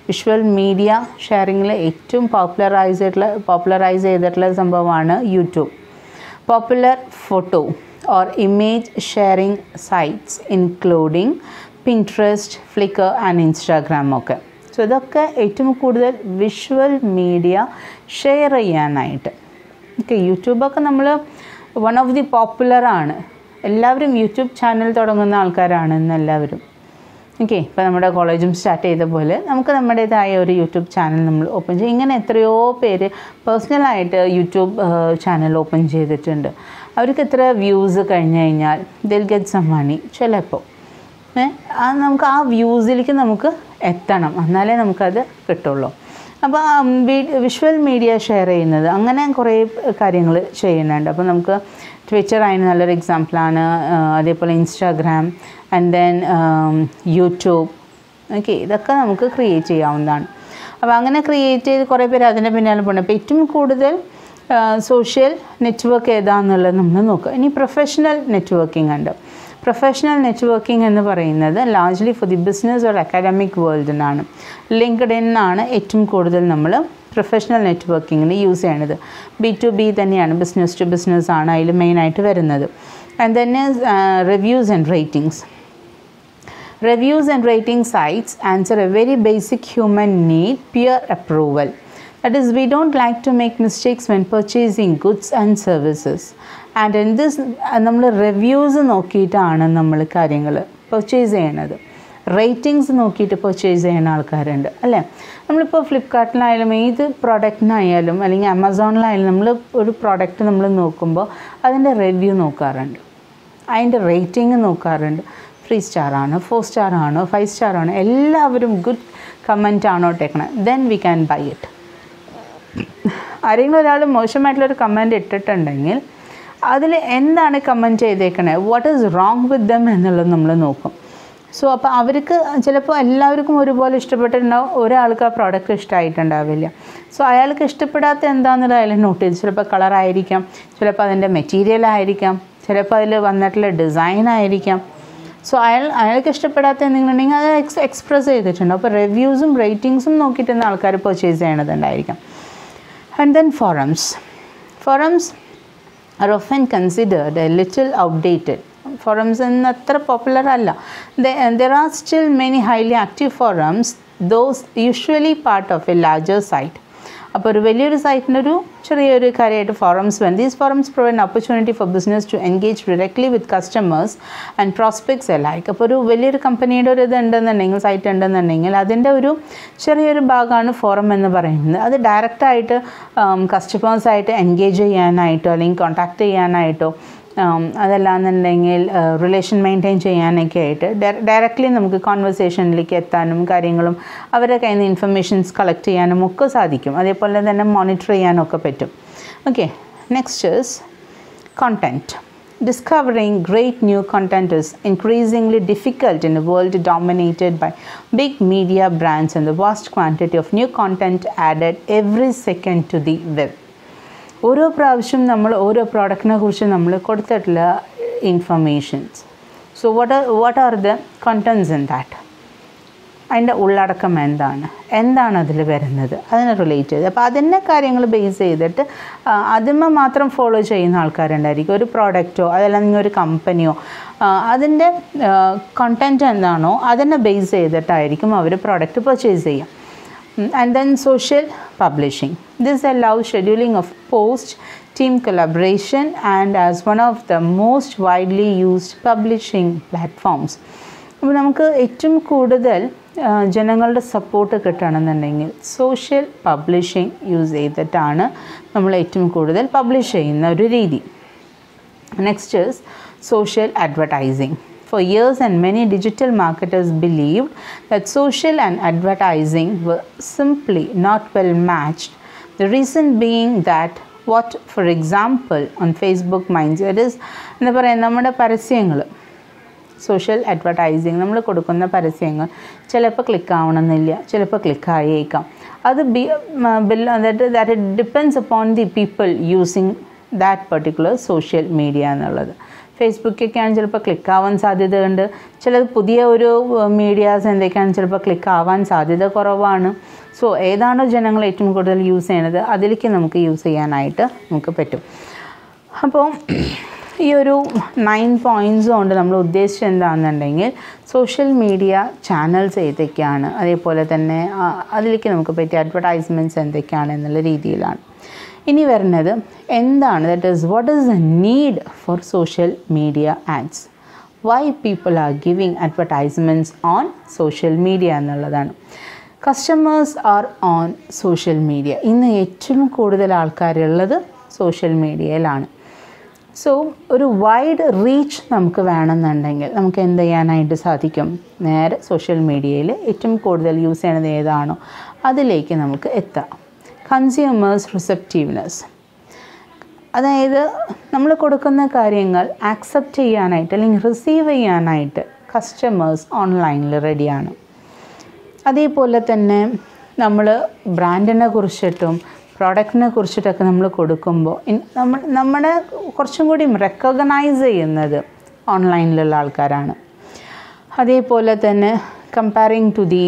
Visual media ഷെയറിങ്ങിൽ ഏറ്റവും പോപ്പുലറൈസ് ചെയ്തിട്ടുള്ള പോപ്പുലറൈസ് ചെയ്തിട്ടുള്ള സംഭവമാണ് YouTube popular photo or image sharing sites including Pinterest Flickr and Instagram ഒക്കെ സോ ഇതൊക്കെ ഏറ്റവും കൂടുതൽ വിഷ്വൽ മീഡിയ ഷെയർ ചെയ്യാനായിട്ട് ഓക്കെ യൂട്യൂബൊക്കെ നമ്മൾ വൺ ഓഫ് ദി പോപ്പുലറാണ് എല്ലാവരും യൂട്യൂബ് ചാനൽ തുടങ്ങുന്ന ആൾക്കാരാണ് ഇന്ന് എല്ലാവരും ഓക്കെ ഇപ്പോൾ നമ്മുടെ കോളേജും സ്റ്റാർട്ട് ചെയ്ത പോലെ നമുക്ക് നമ്മുടേതായ ഒരു യൂട്യൂബ് ചാനൽ നമ്മൾ ഓപ്പൺ ചെയ്യും ഇങ്ങനെ എത്രയോ പേര് പേഴ്സണലായിട്ട് യൂട്യൂബ് ചാനൽ ഓപ്പൺ ചെയ്തിട്ടുണ്ട് അവർക്ക് എത്ര വ്യൂസ് കഴിഞ്ഞ് കഴിഞ്ഞാൽ ദിൽ ഗെറ്റ് സം മണി ചിലപ്പോൾ ഏ ആ നമുക്ക് ആ വ്യൂസിലേക്ക് നമുക്ക് എത്തണം എന്നാലേ നമുക്കത് കിട്ടുള്ളൂ അപ്പോൾ വിഷ്വൽ മീഡിയ ഷെയർ ചെയ്യുന്നത് അങ്ങനെ കുറേ കാര്യങ്ങൾ ചെയ്യുന്നുണ്ട് അപ്പോൾ നമുക്ക് ട്വിറ്റർ അതിന് നല്ലൊരു എക്സാമ്പിളാണ് അതേപോലെ Instagram and then YouTube okay ഇതൊക്കെ നമുക്ക് ക്രിയേറ്റ് ചെയ്യാവുന്നതാണ് അപ്പോൾ അങ്ങനെ ക്രിയേറ്റ് ചെയ്ത് കുറേ പേര് അതിൻ്റെ പിന്നാലെ പോകണം അപ്പോൾ ഏറ്റവും കൂടുതൽ സോഷ്യൽ നെറ്റ്വർക്ക് ഏതാണെന്നുള്ളത് നമ്മൾ നോക്കുക ഇനി പ്രൊഫഷണൽ നെറ്റ്വർക്കിംഗ് ഉണ്ട് പ്രൊഫഷണൽ നെറ്റ്വർക്കിംഗ് എന്ന് പറയുന്നത് largely for the business or academic വേൾഡിനാണ് ലിങ്ക്ഡ് ഇൻ ആണ് ഏറ്റവും കൂടുതൽ നമ്മൾ പ്രൊഫഷണൽ നെറ്റ്വർക്കിങ്ങിന് യൂസ് ചെയ്യണത് ബി ടു ബി തന്നെയാണ് ബിസിനസ് ടു ബിസിനസ് ആണ് അതിൽ മെയിനായിട്ട് വരുന്നത് and then reviews and ratings Reviews and rating sites answer a very basic human need peer approval. That is, we don't like to make mistakes when purchasing goods and services. And in this, നമ്മൾ റിവ്യൂസ് നോക്കിയിട്ടാണ് നമ്മൾ കാര്യങ്ങൾ പർച്ചേസ് ചെയ്യണത് റേറ്റിങ്സ് നോക്കിയിട്ട് പർച്ചേസ് ചെയ്യുന്ന ആൾക്കാരുണ്ട് അല്ലേ നമ്മളിപ്പോൾ ഫ്ലിപ്കാർട്ടിലായാലും ഏത് പ്രോഡക്റ്റിനായാലും അല്ലെങ്കിൽ ആമസോണിലായാലും നമ്മൾ ഒരു പ്രോഡക്റ്റ് നമ്മൾ നോക്കുമ്പോൾ അതിൻ്റെ റിവ്യൂ നോക്കാറുണ്ട് അതിൻ്റെ റേറ്റിംഗ് നോക്കാറുണ്ട് ത്രീ സ്റ്റാർ ആണ് ഫോർ സ്റ്റാർ ആണോ ഫൈവ് സ്റ്റാർ ആണോ എല്ലാവരും ഗുഡ് കമൻ്റ് ആണോ ഇട്ടേക്കണത് then we can buy it ആരെങ്കിലും ഒരാൾ മോശമായിട്ടുള്ളൊരു കമൻറ്റ് ഇട്ടിട്ടുണ്ടെങ്കിൽ അതിൽ എന്താണ് കമൻറ്റ് ചെയ്തേക്കണേ what is wrong with them എന്നുള്ളത് നമ്മൾ നോക്കും സോ അപ്പോൾ അവർക്ക് ചിലപ്പോൾ എല്ലാവർക്കും ഒരുപോലെ ഇഷ്ടപ്പെട്ടിട്ടുണ്ടാവും ഒരാൾക്ക് ആ പ്രോഡക്റ്റ് ഇഷ്ടമായിട്ടുണ്ടാവില്ല സോ അയാൾക്ക് ഇഷ്ടപ്പെടാത്ത എന്താണെന്നുള്ളത് അയാൾ നോട്ട് ചെയ്ത് ചിലപ്പോൾ കളറായിരിക്കാം ചിലപ്പോൾ അതിൻ്റെ മെറ്റീരിയൽ ആയിരിക്കാം ചിലപ്പോൾ അതിൽ വന്നിട്ടുള്ള ഡിസൈൻ ആയിരിക്കാം സോ അയാൾ അയാൾക്ക് ഇഷ്ടപ്പെടാത്ത എന്തെങ്കിലും ഉണ്ടെങ്കിൽ അത് എക്സ് എക്സ്പ്രസ് ചെയ്തിട്ടുണ്ട് അപ്പോൾ റിവ്യൂസും റേറ്റിങ്സും നോക്കിയിട്ടാണ് ആൾക്കാർ പർച്ചേസ് ചെയ്യണതുണ്ടായിരിക്കാം and then forums forums are often considered a little outdated forums ഇന്ന് അത്ര പോപ്പുലർ അല്ല there are still many highly active forums those usually part of a larger site അപ്പോൾ ഒരു വലിയൊരു സൈറ്റിൻ്റെ ഒരു ചെറിയൊരു കാര്യമായിട്ട് ഫോറംസ് വേണം these forums provide opportunity for business to engage directly with customers and prospects alike അപ്പോൾ ഒരു വലിയൊരു കമ്പനിയുടെ ഒരു ഇത് ഉണ്ടെന്നുണ്ടെങ്കിൽ സൈറ്റ് ഉണ്ടെന്നുണ്ടെങ്കിൽ അതിൻ്റെ ഒരു ചെറിയൊരു ഭാഗമാണ് ഫോറം എന്ന് പറയുന്നത് അത് ഡയറക്റ്റായിട്ട് കസ്റ്റമേഴ്സായിട്ട് എൻഗേജ് ചെയ്യാനായിട്ടോ അല്ലെങ്കിൽ കോൺടാക്റ്റ് ചെയ്യാനായിട്ടോ അതല്ലാന്നുണ്ടെങ്കിൽ റിലേഷൻ മെയിൻറ്റെയിൻ ചെയ്യാനൊക്കെ ആയിട്ട് ഡയറക്റ്റ്ലി നമുക്ക് കോൺവെർസേഷനിലേക്ക് എത്താനും കാര്യങ്ങളും അവരുടെ കയ്യിൽ നിന്ന് ഇൻഫർമേഷൻസ് കളക്ട് ചെയ്യാനും ഒക്കെ സാധിക്കും അതേപോലെ തന്നെ മോണിറ്റർ ചെയ്യാനും ഒക്കെ പറ്റും okay next is content Discovering great new content is increasingly difficult in a world dominated by big media brands and the vast quantity of new content added every second to the web. ഓരോ പ്രാവശ്യം നമ്മൾ ഓരോ പ്രോഡക്റ്റിനെ കുറിച്ച് നമ്മൾ കൊടുത്തിട്ടുള്ള informations so what are what are the contents in that അതിൻ്റെ ഉള്ളടക്കം എന്താണ് എന്താണ് അതിൽ വരുന്നത് അതിനെ റിലേറ്റ് ചെയ്ത് അപ്പോൾ അതിൻ്റെ കാര്യങ്ങൾ ബേസ് ചെയ്തിട്ട് അതിന്മ മാത്രം ഫോളോ ചെയ്യുന്ന ആൾക്കാരുണ്ടായിരിക്കും ഒരു പ്രോഡക്റ്റോ അതല്ലെങ്കിൽ ഒരു കമ്പനിയോ അതിൻ്റെ കണ്ടൻറ്റ് എന്താണോ അതിനെ ബേസ് ചെയ്തിട്ടായിരിക്കും അവർ പ്രോഡക്റ്റ് പർച്ചേസ് ചെയ്യുക and then social publishing. This allows scheduling of post, team collaboration, and as one of the most widely used publishing platforms. അപ്പോൾ നമുക്ക് ഏറ്റവും കൂടുതൽ ജനങ്ങളുടെ സപ്പോർട്ട് കിട്ടണമെന്നുണ്ടെങ്കിൽ സോഷ്യൽ പബ്ലിഷിംഗ് യൂസ് ചെയ്തിട്ടാണ് നമ്മൾ ഏറ്റവും കൂടുതൽ പബ്ലിഷ് ചെയ്യുന്ന ഒരു രീതി next is social advertising For years, and many digital marketers believed that social and advertising were simply not well matched. The reason being that what, for example, on Facebook Minds, it is എന്താ പറയുക നമ്മുടെ പരസ്യങ്ങൾ സോഷ്യൽ അഡ്വർടൈസിങ് നമ്മൾ കൊടുക്കുന്ന പരസ്യങ്ങൾ ചിലപ്പോൾ ക്ലിക്ക് ആവണമെന്നില്ല ചിലപ്പോൾ ക്ലിക്ക് ആയേക്കാം അത് be will that that depends upon the people using that particular social media എന്നുള്ളത് ഫേസ്ബുക്കൊക്കെയാണ് ചിലപ്പോൾ ക്ലിക്ക് ആവാൻ സാധ്യതയുണ്ട് ചിലത് പുതിയ ഒരു മീഡിയാസ് എന്തൊക്കെയാണ് ചിലപ്പോൾ ക്ലിക്ക് ആവാൻ സാധ്യത കുറവാണ് സോ ഏതാണോ ജനങ്ങൾ ഏറ്റവും കൂടുതൽ യൂസ് ചെയ്യണത് അതിലേക്ക് നമുക്ക് യൂസ് ചെയ്യാനായിട്ട് നമുക്ക് പറ്റും അപ്പോൾ ഈ ഒരു നയൻ പോയിൻറ്റ്സ് കൊണ്ട് നമ്മൾ ഉദ്ദേശിച്ചത് എന്താണെന്നുണ്ടെങ്കിൽ സോഷ്യൽ മീഡിയ ചാനൽസ് ഏതൊക്കെയാണ് അതേപോലെ തന്നെ ആ, അതിലേക്ക് നമുക്ക് പറ്റിയ അഡ്വർടൈസ്മെൻറ്റ്സ് എന്തൊക്കെയാണ് എന്നുള്ള രീതിയിലാണ് ഇനി വരുന്നത് എന്താണ് that is what is the need for social media ads why people are giving advertisements on social media എന്നുള്ളതാണ് customers are on social media ഇന്ന് ഏറ്റവും കൂടുതൽ ആൾക്കാരുള്ളത് സോഷ്യൽ മീഡിയയിലാണ് സോ ഒരു വൈഡ് റീച്ച് നമുക്ക് വേണമെന്നുണ്ടെങ്കിൽ നമുക്ക് എന്ത് ചെയ്യാനായിട്ട് സാധിക്കും നേരെ സോഷ്യൽ മീഡിയയിൽ ഏറ്റവും കൂടുതൽ യൂസ് ചെയ്യണത് ഏതാണോ അതിലേക്ക് നമുക്ക് എത്താം കൺസ്യൂമേഴ്സ് റിസപ്റ്റീവ്നെസ് അതായത് നമ്മൾ കൊടുക്കുന്ന കാര്യങ്ങൾ ആക്സെപ്റ്റ് ചെയ്യാനായിട്ട് അല്ലെങ്കിൽ റിസീവ് ചെയ്യാനായിട്ട് കസ്റ്റമേഴ്സ് ഓൺലൈനിൽ റെഡിയാണ് അതേപോലെ തന്നെ നമ്മൾ ബ്രാൻഡിനെ കുറിച്ചിട്ടും പ്രോഡക്റ്റിനെ കുറിച്ചിട്ടൊക്കെ നമ്മൾ കൊടുക്കുമ്പോൾ ഇൻ- നമ്മൾ നമ്മുടെ കുറച്ചും കൂടി റെക്കഗ്നൈസ് ചെയ്യുന്നത് ഓൺലൈനിലുള്ള ആൾക്കാരാണ് അതേപോലെ തന്നെ comparing to the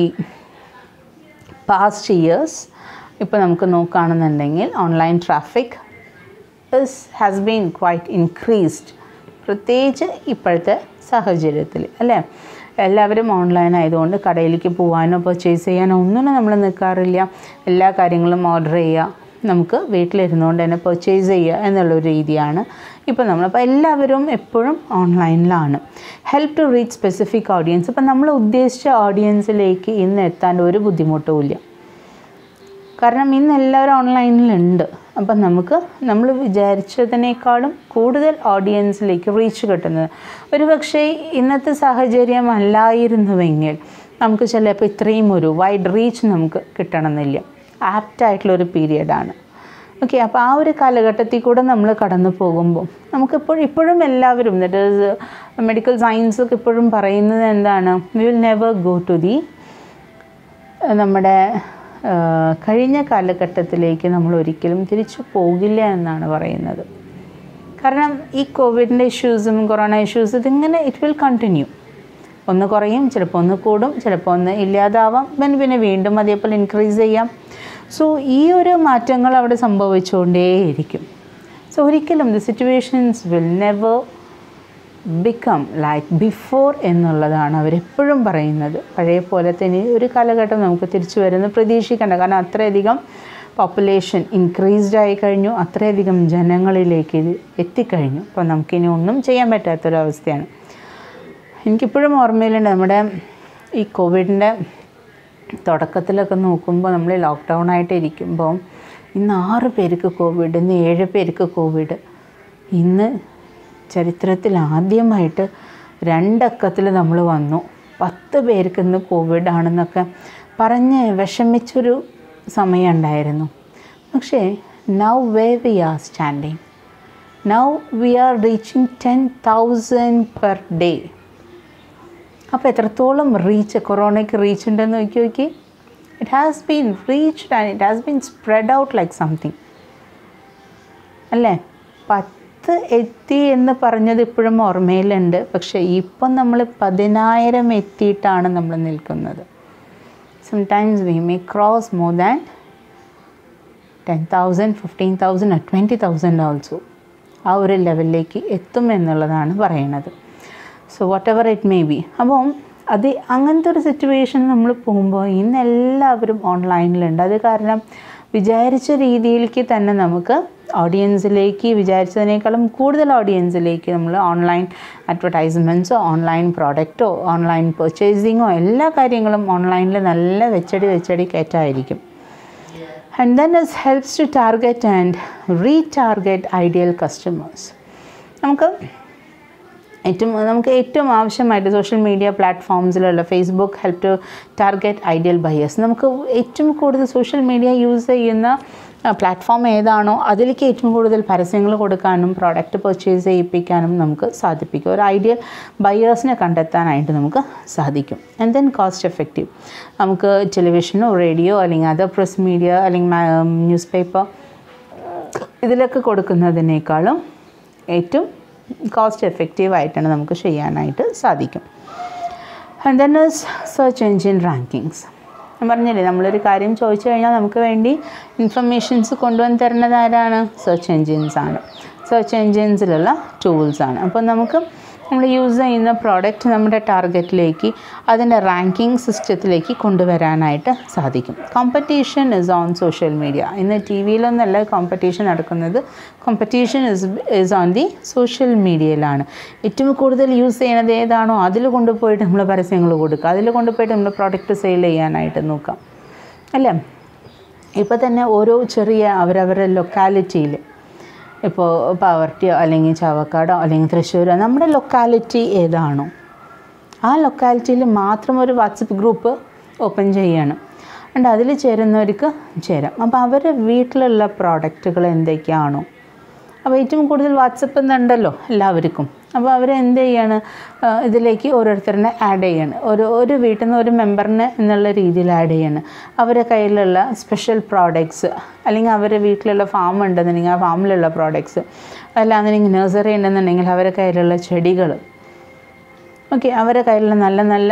past years ഇപ്പോൾ നമുക്ക് നോക്കുകയാണെന്നുണ്ടെങ്കിൽ online traffic is has been quite increased പ്രത്യേകിച്ച് ഇപ്പോഴത്തെ സാഹചര്യത്തിൽ അല്ലേ എല്ലാവരും ഓൺലൈൻ ആയതുകൊണ്ട് കടയിലേക്ക് പോകാനോ പർച്ചേസ് ചെയ്യാനോ ഒന്നിനും നമ്മൾ നിൽക്കാറില്ല എല്ലാ കാര്യങ്ങളും ഓർഡർ ചെയ്യുക നമുക്ക് വീട്ടിലിരുന്നുകൊണ്ട് തന്നെ പർച്ചേസ് ചെയ്യുക എന്നുള്ളൊരു രീതിയാണ് ഇപ്പോൾ നമ്മൾ അപ്പോൾ എല്ലാവരും എപ്പോഴും ഓൺലൈനിലാണ് help to reach specific audience ഇപ്പം നമ്മൾ ഉദ്ദേശിച്ച ഓഡിയൻസിലേക്ക് ഇന്ന് എത്താൻ ഒരു ബുദ്ധിമുട്ടും ഇല്ല കാരണം ഇന്ന് എല്ലാവരും ഓൺലൈനിലുണ്ട് അപ്പം നമുക്ക് നമ്മൾ വിചാരിച്ചതിനേക്കാളും കൂടുതൽ ഓഡിയൻസിലേക്ക് റീച്ച് കിട്ടുന്നത് ഒരു പക്ഷേ ഇന്നത്തെ സാഹചര്യം അല്ലായിരുന്നുവെങ്കിൽ നമുക്ക് ചിലപ്പോൾ ഇത്രയും ഒരു വൈഡ് റീച്ച് നമുക്ക് കിട്ടണമെന്നില്ല ആപ്റ്റായിട്ടുള്ളൊരു പീരിയഡാണ് ഓക്കെ അപ്പോൾ ആ ഒരു കാലഘട്ടത്തിൽ കൂടെ നമ്മൾ കടന്നു പോകുമ്പോൾ നമുക്കിപ്പോൾ ഇപ്പോഴും എല്ലാവരും ദറ്റ് ഈസ് മെഡിക്കൽ സയൻസ് ഒക്കെ ഇപ്പോഴും പറയുന്നത് എന്താണ് we will never go to the നമ്മുടെ ആ, കഴിഞ്ഞ കാലഘട്ടത്തിലേക്ക് നമ്മൾ ഒരിക്കലും തിരിച്ചു പോകില്ല എന്നാണ് പറയുന്നത് കാരണം ഈ കോവിഡിൻ്റെ ഇഷ്യൂസും കൊറോണ ഇഷ്യൂസ് ഇതിങ്ങനെ ഇറ്റ് വിൽ കണ്ടിന്യൂ ഒന്ന് കുറയും ചിലപ്പോൾ ഒന്ന് കൂടും ചിലപ്പോൾ ഒന്ന് ഇല്ലാതാവാം പിന്നെ പിന്നെ വീണ്ടും അതേപോലെ ഇൻക്രീസ് ചെയ്യാം സോ ഈ ഒരു മാറ്റങ്ങൾ അവിടെ സംഭവിച്ചുകൊണ്ടേയിരിക്കും സോ ഒരിക്കലും the situations will never become like before എന്നുള്ളതാണ് അവരെപ്പോഴും പറയുന്നത് പഴയ പോലെ തന്നെ ഒരു കാലഘട്ടം നമുക്ക് തിരിച്ചു വരുന്നത് പ്രതീക്ഷിക്കേണ്ട കാരണം അത്രയധികം പോപ്പുലേഷൻ ഇൻക്രീസ്ഡ് ആയി കഴിഞ്ഞു അത്രയധികം ജനങ്ങളിലേക്ക് ഇത് എത്തിക്കഴിഞ്ഞു അപ്പോൾ നമുക്കിനി ഒന്നും ചെയ്യാൻ പറ്റാത്തൊരവസ്ഥയാണ് എനിക്കിപ്പോഴും ഓർമ്മയിലുണ്ട് നമ്മുടെ ഈ കോവിഡിൻ്റെ തുടക്കത്തിലൊക്കെ നോക്കുമ്പോൾ നമ്മൾ ലോക്ക്ഡൗൺ ആയിട്ട് ഇരിക്കുമ്പോൾ ഇന്ന് ആറ് പേർക്ക് കോവിഡ് ഇന്ന് ഏഴ് പേർക്ക് കോവിഡ് ഇന്ന് ചരിത്രത്തിൽ ആദ്യമായിട്ട് രണ്ടക്കത്തിൽ നമ്മൾ വന്നു പത്ത് പേർക്ക് ഇന്ന് കോവിഡ് ആണെന്നൊക്കെ പറഞ്ഞ് വിഷമിച്ചൊരു സമയം ഉണ്ടായിരുന്നു പക്ഷേ now way we are standing now we are reaching ten thousand per day അപ്പോൾ എത്രത്തോളം റീച്ച് കൊറോണയ്ക്ക് റീച്ച് ഉണ്ടെന്ന് നോക്കി നോക്കി it has been reached and it has been spread out like something അല്ലേ പത്ത് എത്തി എന്ന് പറഞ്ഞത് ഇപ്പോഴും ഓർമ്മയിലുണ്ട് പക്ഷേ ഇപ്പം നമ്മൾ പതിനായിരം എത്തിയിട്ടാണ് നമ്മൾ നിൽക്കുന്നത് sometimes we may cross more than ten thousand fifteen thousand twenty thousand also ആ ഒരു ലെവലിലേക്ക് എത്തും എന്നുള്ളതാണ് പറയണത് so whatever it may be അപ്പം അത് അങ്ങനത്തെ ഒരു സിറ്റുവേഷൻ നമ്മൾ പോകുമ്പോൾ ഇന്ന് എല്ലാവരും ഓൺലൈനിലുണ്ട് അത് കാരണം വിചാരിച്ച രീതിയിലേക്ക് തന്നെ നമുക്ക് ഓഡിയൻസിലേക്ക് വിചാരിച്ചതിനേക്കാളും കൂടുതൽ ഓഡിയൻസിലേക്ക് നമ്മൾ ഓൺലൈൻ അഡ്വർടൈസ്മെൻറ്റ്സോ ഓൺലൈൻ പ്രോഡക്റ്റോ ഓൺലൈൻ പർച്ചേസിങ്ങോ എല്ലാ കാര്യങ്ങളും ഓൺലൈനിൽ നല്ല വെച്ചടി വെച്ചടി കയറ്റായിരിക്കും and then is helps to target and retarget ideal customers നമുക്ക് ഏറ്റവും നമുക്ക് ഏറ്റവും ആവശ്യമായിട്ട് സോഷ്യൽ മീഡിയ പ്ലാറ്റ്ഫോംസിലുള്ള Facebook help to target ideal buyers നമുക്ക് ഏറ്റവും കൂടുതൽ സോഷ്യൽ മീഡിയ യൂസ് ചെയ്യുന്ന പ്ലാറ്റ്ഫോം ഏതാണോ അതിലേക്ക് ഏറ്റവും കൂടുതൽ പരസ്യങ്ങൾ കൊടുക്കാനും പ്രോഡക്റ്റ് പർച്ചേസ് ചെയ്യിപ്പിക്കാനും നമുക്ക് സാധിപ്പിക്കും ഒരു ഐഡിയൽ ബയേഴ്സിനെ കണ്ടെത്താനായിട്ട് നമുക്ക് സാധിക്കും ആൻഡ് ദെൻ കോസ്റ്റ് എഫക്റ്റീവ് നമുക്ക് ടെലിവിഷനോ റേഡിയോ അല്ലെങ്കിൽ അതർ പ്രസ് മീഡിയ അല്ലെങ്കിൽ ന്യൂസ് പേപ്പർ ഇതിലൊക്കെ കൊടുക്കുന്നതിനേക്കാളും ഏറ്റവും കോസ്റ്റ് എഫക്റ്റീവ് ആയിട്ടാണ് നമുക്ക് ചെയ്യാനായിട്ട് സാധിക്കും and then is search engine rankings ഞാൻ പറഞ്ഞില്ലേ നമ്മളൊരു കാര്യം ചോദിച്ചു കഴിഞ്ഞാൽ നമുക്ക് വേണ്ടി ഇൻഫർമേഷൻസ് കൊണ്ടുവന്ന് തരുന്നത് ആരാണ് സെർച്ച് എൻജിൻസ് ആണ് സെർച്ച് എൻജിൻസിലുള്ള ടൂൾസ് ആണ് അപ്പോൾ നമുക്ക് നമ്മൾ യൂസ് ചെയ്യുന്ന പ്രോഡക്റ്റ് നമ്മുടെ ടാർഗറ്റിലേക്ക് അതിൻ്റെ റാങ്കിങ് സിസ്റ്റത്തിലേക്ക് കൊണ്ടുവരാനായിട്ട് സാധിക്കും competition is on social media ഇന്ന് ടി വിയിലൊന്നല്ല കോമ്പറ്റീഷൻ നടക്കുന്നത് competition is is on the social മീഡിയയിലാണ് ഏറ്റവും കൂടുതൽ യൂസ് ചെയ്യുന്നത് ഏതാണോ അതിൽ കൊണ്ടുപോയിട്ട് നമ്മൾ പരസ്യങ്ങൾ കൊടുക്കുക അതിൽ കൊണ്ടുപോയിട്ട് നമ്മൾ പ്രോഡക്റ്റ് സെയിൽ ചെയ്യാനായിട്ട് നോക്കാം അല്ലേ ഇപ്പോൾ തന്നെ ഓരോ ചെറിയ അവരവരുടെ ലൊക്കാലിറ്റിയിൽ ഇപ്പോൾ പാവർട്ടിയോ അല്ലെങ്കിൽ ചാവക്കാടോ അല്ലെങ്കിൽ തൃശ്ശൂരോ നമ്മുടെ ലൊക്കാലിറ്റി ഏതാണോ ആ ലൊക്കാലിറ്റിയിൽ മാത്രം ഒരു വാട്സപ്പ് ഗ്രൂപ്പ് ഓപ്പൺ ചെയ്യണം and അതിൽ ചേരുന്നവർക്ക് ചേരാം അപ്പോൾ അവരുടെ വീട്ടിലുള്ള പ്രോഡക്റ്റുകൾ എന്തൊക്കെയാണോ അപ്പോൾ ഏറ്റവും കൂടുതൽ വാട്സപ്പ് എന്നുണ്ടല്ലോ എല്ലാവർക്കും അപ്പോൾ അവർ എന്ത് ചെയ്യാണ് ആ, ഇതിലേക്ക് ഓരോരുത്തരിനെ ആഡ് ചെയ്യാണ് ഒരു ഒരു വീട്ടിൽ നിന്ന് ഒരു മെമ്പറിനെ എന്നുള്ള രീതിയിൽ ആഡ് ചെയ്യാണ് അവരുടെ കയ്യിലുള്ള സ്പെഷ്യൽ പ്രോഡക്ട്സ് അല്ലെങ്കിൽ അവരുടെ വീട്ടിലുള്ള ഫാം ഉണ്ടെന്നുണ്ടെങ്കിൽ ആ ഫാമിലുള്ള പ്രോഡക്ട്സ് അല്ലാന്നുണ്ടെങ്കിൽ നഴ്സറി ഉണ്ടെന്നുണ്ടെങ്കിൽ അവരുടെ കയ്യിലുള്ള ചെടികൾ ഓക്കെ അവരുടെ കയ്യിലുള്ള നല്ല നല്ല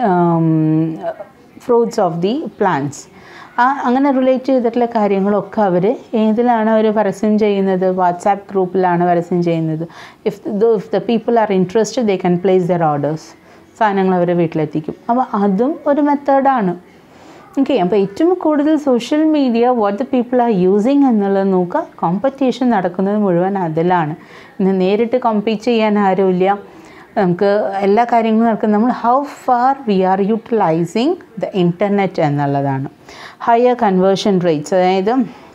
ഫ്രൂട്ട്സ് ഓഫ് ദി പ്ലാന്റ്സ് ആ അങ്ങനെ റിലേറ്റ് ചെയ്തിട്ടുള്ള കാര്യങ്ങളൊക്കെ അവർ ഏതിലാണ് അവർ പരസ്യം ചെയ്യുന്നത് വാട്സാപ്പ് ഗ്രൂപ്പിലാണ് പരസ്യം ചെയ്യുന്നത് if if the people are interested they can place their orders സാധനങ്ങൾ അവർ വീട്ടിലെത്തിക്കും അപ്പോൾ അതും ഒരു മെത്തേഡാണ് ഓക്കെ അപ്പോൾ ഏറ്റവും കൂടുതൽ social media what the people are using എന്നുള്ളത് നോക്കുക കോമ്പറ്റീഷൻ നടക്കുന്നത് മുഴുവൻ അതിലാണ് ഇന്ന് നേരിട്ട് കോമ്പീറ്റ് ചെയ്യാൻ ആരുമില്ല നമുക്ക് എല്ലാ കാര്യങ്ങളും നടക്കുന്നത് നമ്മൾ how far we are utilising the internet എന്നുള്ളതാണ് ഹയർ കൺവേർഷൻ റേറ്റ്സ് അതായത്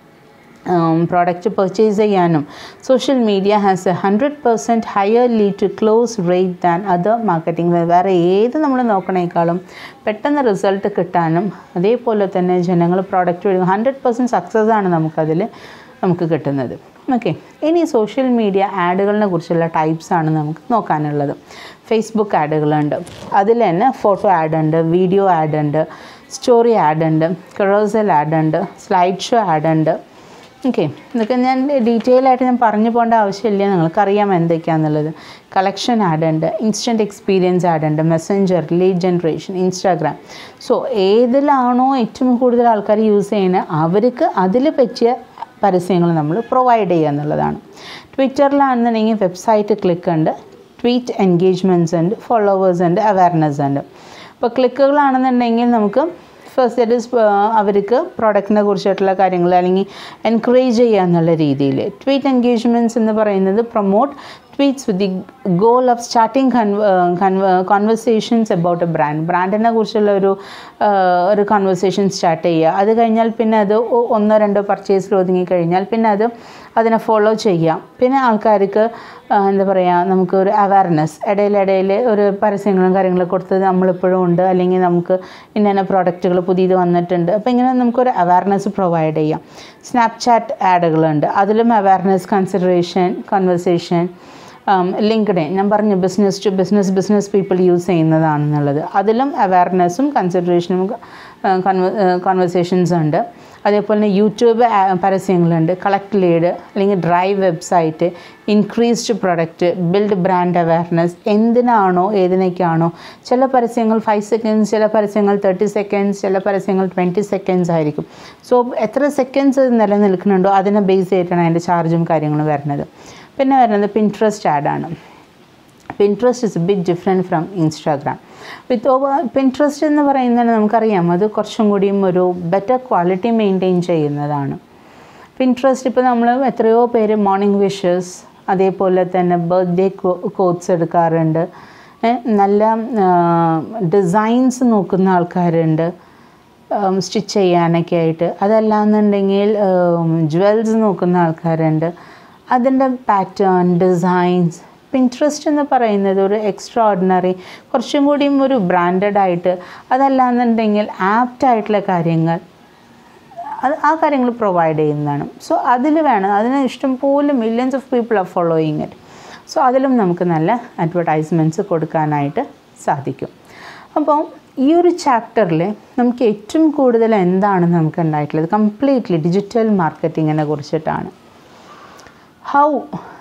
പ്രോഡക്റ്റ് പർച്ചേസ് ചെയ്യാനും social media has a hundred percent higher lead to close rate than other marketing വേറെ ഏത് നമ്മൾ നോക്കണേക്കാളും പെട്ടെന്ന് റിസൾട്ട് കിട്ടാനും അതേപോലെ തന്നെ ജനങ്ങൾ പ്രോഡക്റ്റ് വഴി ഹൺഡ്രഡ് പെർസെൻറ്റ് സക്സസ് ആണ് നമുക്കതിൽ നമുക്ക് കിട്ടുന്നത് ഓക്കെ ഇനി സോഷ്യൽ മീഡിയ ആഡുകളിനെ കുറിച്ചുള്ള ടൈപ്സ് ആണ് നമുക്ക് നോക്കാനുള്ളത് ഫേസ്ബുക്ക് ആഡുകളുണ്ട് അതിൽ തന്നെ ഫോട്ടോ ആഡ് ഉണ്ട് വീഡിയോ ആഡ് ഉണ്ട് സ്റ്റോറി ആഡ് ഉണ്ട് കറോസൽ ആഡ് ഉണ്ട് സ്ലൈഡ് ഷോ ആഡ് ഉണ്ട് ഓക്കെ ഇതൊക്കെ ഞാൻ ഡീറ്റെയിൽ ആയിട്ട് ഞാൻ പറഞ്ഞു പോകേണ്ട ആവശ്യമില്ല നിങ്ങൾക്കറിയാം എന്തൊക്കെയാണെന്നുള്ളത് കളക്ഷൻ ആഡ് ഉണ്ട് ഇൻസ്റ്റൻറ്റ് എക്സ്പീരിയൻസ് ആഡ് ഉണ്ട് messenger lead generation Instagram so ഏതിലാണോ ഏറ്റവും കൂടുതൽ ആൾക്കാർ യൂസ് ചെയ്യുന്നത് അവർക്ക് അതിൽ പറ്റിയ പരസ്യങ്ങൾ നമ്മൾ പ്രൊവൈഡ് ചെയ്യുക എന്നുള്ളതാണ് ട്വിറ്ററിലാണെന്നുണ്ടെങ്കിൽ വെബ്സൈറ്റ് ക്ലിക്ക് ഉണ്ട് ട്വീറ്റ് എൻഗേജ്മെൻറ്റ്സ് ഉണ്ട് ഫോളോവേഴ്സ് ഉണ്ട് അവയർനെസ് ഉണ്ട് അപ്പോൾ ക്ലിക്കുകളാണെന്നുണ്ടെങ്കിൽ നമുക്ക് ഫസ്റ്റ് ദറ്റ് ഇസ് അവർക്ക് പ്രോഡക്റ്റിനെ കുറിച്ചിട്ടുള്ള കാര്യങ്ങൾ അല്ലെങ്കിൽ എൻകറേജ് ചെയ്യുക എന്നുള്ള രീതിയിൽ ട്വീറ്റ് എൻഗേജ്മെൻറ്റ്സ് എന്ന് പറയുന്നത് promote tweets with the goal of starting conversations about a brand ബ്രാൻഡിനെ കുറിച്ചുള്ള ഒരു ആ, ഒരു കോൺവെർസേഷൻ സ്റ്റാർട്ട് ചെയ്യുക അത് കഴിഞ്ഞാൽ പിന്നെ അത് ഒ- ഒന്നോ രണ്ടോ പർച്ചേസിൽ ഒതുങ്ങി കഴിഞ്ഞാൽ പിന്നെ അത് അതിനെ ഫോളോ ചെയ്യാം പിന്നെ ആൾക്കാർക്ക് ആ, എന്താ പറയുക നമുക്ക് ഒരു അവയർനെസ് ഇടയിലിടയിൽ ഒരു പരസ്യങ്ങളും കാര്യങ്ങളും കൊടുത്തത് നമ്മളിപ്പോഴും ഉണ്ട് അല്ലെങ്കിൽ നമുക്ക് ഇന്ന ഇന്ന പ്രോഡക്റ്റുകൾ പുതിയത് വന്നിട്ടുണ്ട് അപ്പോൾ ഇങ്ങനെ നമുക്കൊരു അവയർനെസ് പ്രൊവൈഡ് ചെയ്യാം സ്നാപ്ചാറ്റ് ആഡുകളുണ്ട് അതിലും അവയർനെസ് കൺസിഡറേഷൻ കൺവെർസേഷൻ ലിങ്ക്ഡ് ഞാൻ പറഞ്ഞു business to business business people use ചെയ്യുന്നതാണെന്നുള്ളത് അതിലും അവയർനെസ്സും കൺസിഡറേഷനും കോൺവെർസേഷൻസ് ഉണ്ട് അതേപോലെ തന്നെ യൂട്യൂബ് ആ- പരസ്യങ്ങളുണ്ട് കളക്ട് ലീഡ് അല്ലെങ്കിൽ drive website increased product build brand awareness എന്തിനാണോ ഏതിനൊക്കെയാണോ ചില പരസ്യങ്ങൾ ഫൈവ് സെക്കൻഡ്സ് ചില പരസ്യങ്ങൾ തേർട്ടി സെക്കൻഡ്സ് ചില പരസ്യങ്ങൾ ട്വൻറ്റി സെക്കൻഡ്സ് ആയിരിക്കും സോ എത്ര സെക്കൻഡ്സ് നിലനിൽക്കുന്നുണ്ടോ അതിനെ ബേസ് ചെയ്തിട്ടാണ് അതിൻ്റെ ചാർജും കാര്യങ്ങളും വരുന്നത് പിന്നെ വരുന്നത് പിൻട്രസ്റ്റ് ആഡാണ് Pinterest is bit different from Instagram with over Pinterest എന്ന് പറയുന്നത് നമുക്കറിയാം അത് കുറച്ചും കൂടിയും ഒരു ബെറ്റർ ക്വാളിറ്റി മെയിൻറ്റെയിൻ ചെയ്യുന്നതാണ് പിൻട്രസ്റ്റ് ഇപ്പോൾ നമ്മൾ എത്രയോ പേര് മോർണിംഗ് വിഷസ് അതേപോലെ തന്നെ ബർത്ത്ഡേ കോട്ട്സ് എടുക്കാറുണ്ട് ഏ, നല്ല ഡിസൈൻസ് നോക്കുന്ന ആൾക്കാരുണ്ട് സ്റ്റിച്ച് ചെയ്യാനൊക്കെ ആയിട്ട് അതല്ലാന്നുണ്ടെങ്കിൽ ജ്വൽസ് നോക്കുന്ന ആൾക്കാരുണ്ട് അതിൻ്റെ പാറ്റേൺ ഡിസൈൻസ് പിൻട്രസ്റ്റ് എന്ന് പറയുന്നത് ഒരു എക്സ്ട്രാ ഓർഡിനറി കുറച്ചും കൂടിയും ഒരു ബ്രാൻഡഡ് ആയിട്ട് അതല്ലാന്നുണ്ടെങ്കിൽ ആപ്റ്റ് ആയിട്ടുള്ള കാര്യങ്ങൾ അത് ആ കാര്യങ്ങൾ പ്രൊവൈഡ് ചെയ്യുന്നതാണ് സോ അതിൽ വേണം അതിന് ഇഷ്ടംപോലെ millions of people are following it so അതിലും നമുക്ക് നല്ല അഡ്വർടൈസ്മെൻറ്റ്സ് കൊടുക്കാനായിട്ട് സാധിക്കും അപ്പോൾ ഈ ഒരു ചാപ്റ്ററിൽ നമുക്ക് ഏറ്റവും കൂടുതൽ എന്താണ് നമുക്ക് ഉണ്ടായിട്ടുള്ളത് കംപ്ലീറ്റ്ലി ഡിജിറ്റൽ മാർക്കറ്റിങ്ങിനെ കുറിച്ചിട്ടാണ് how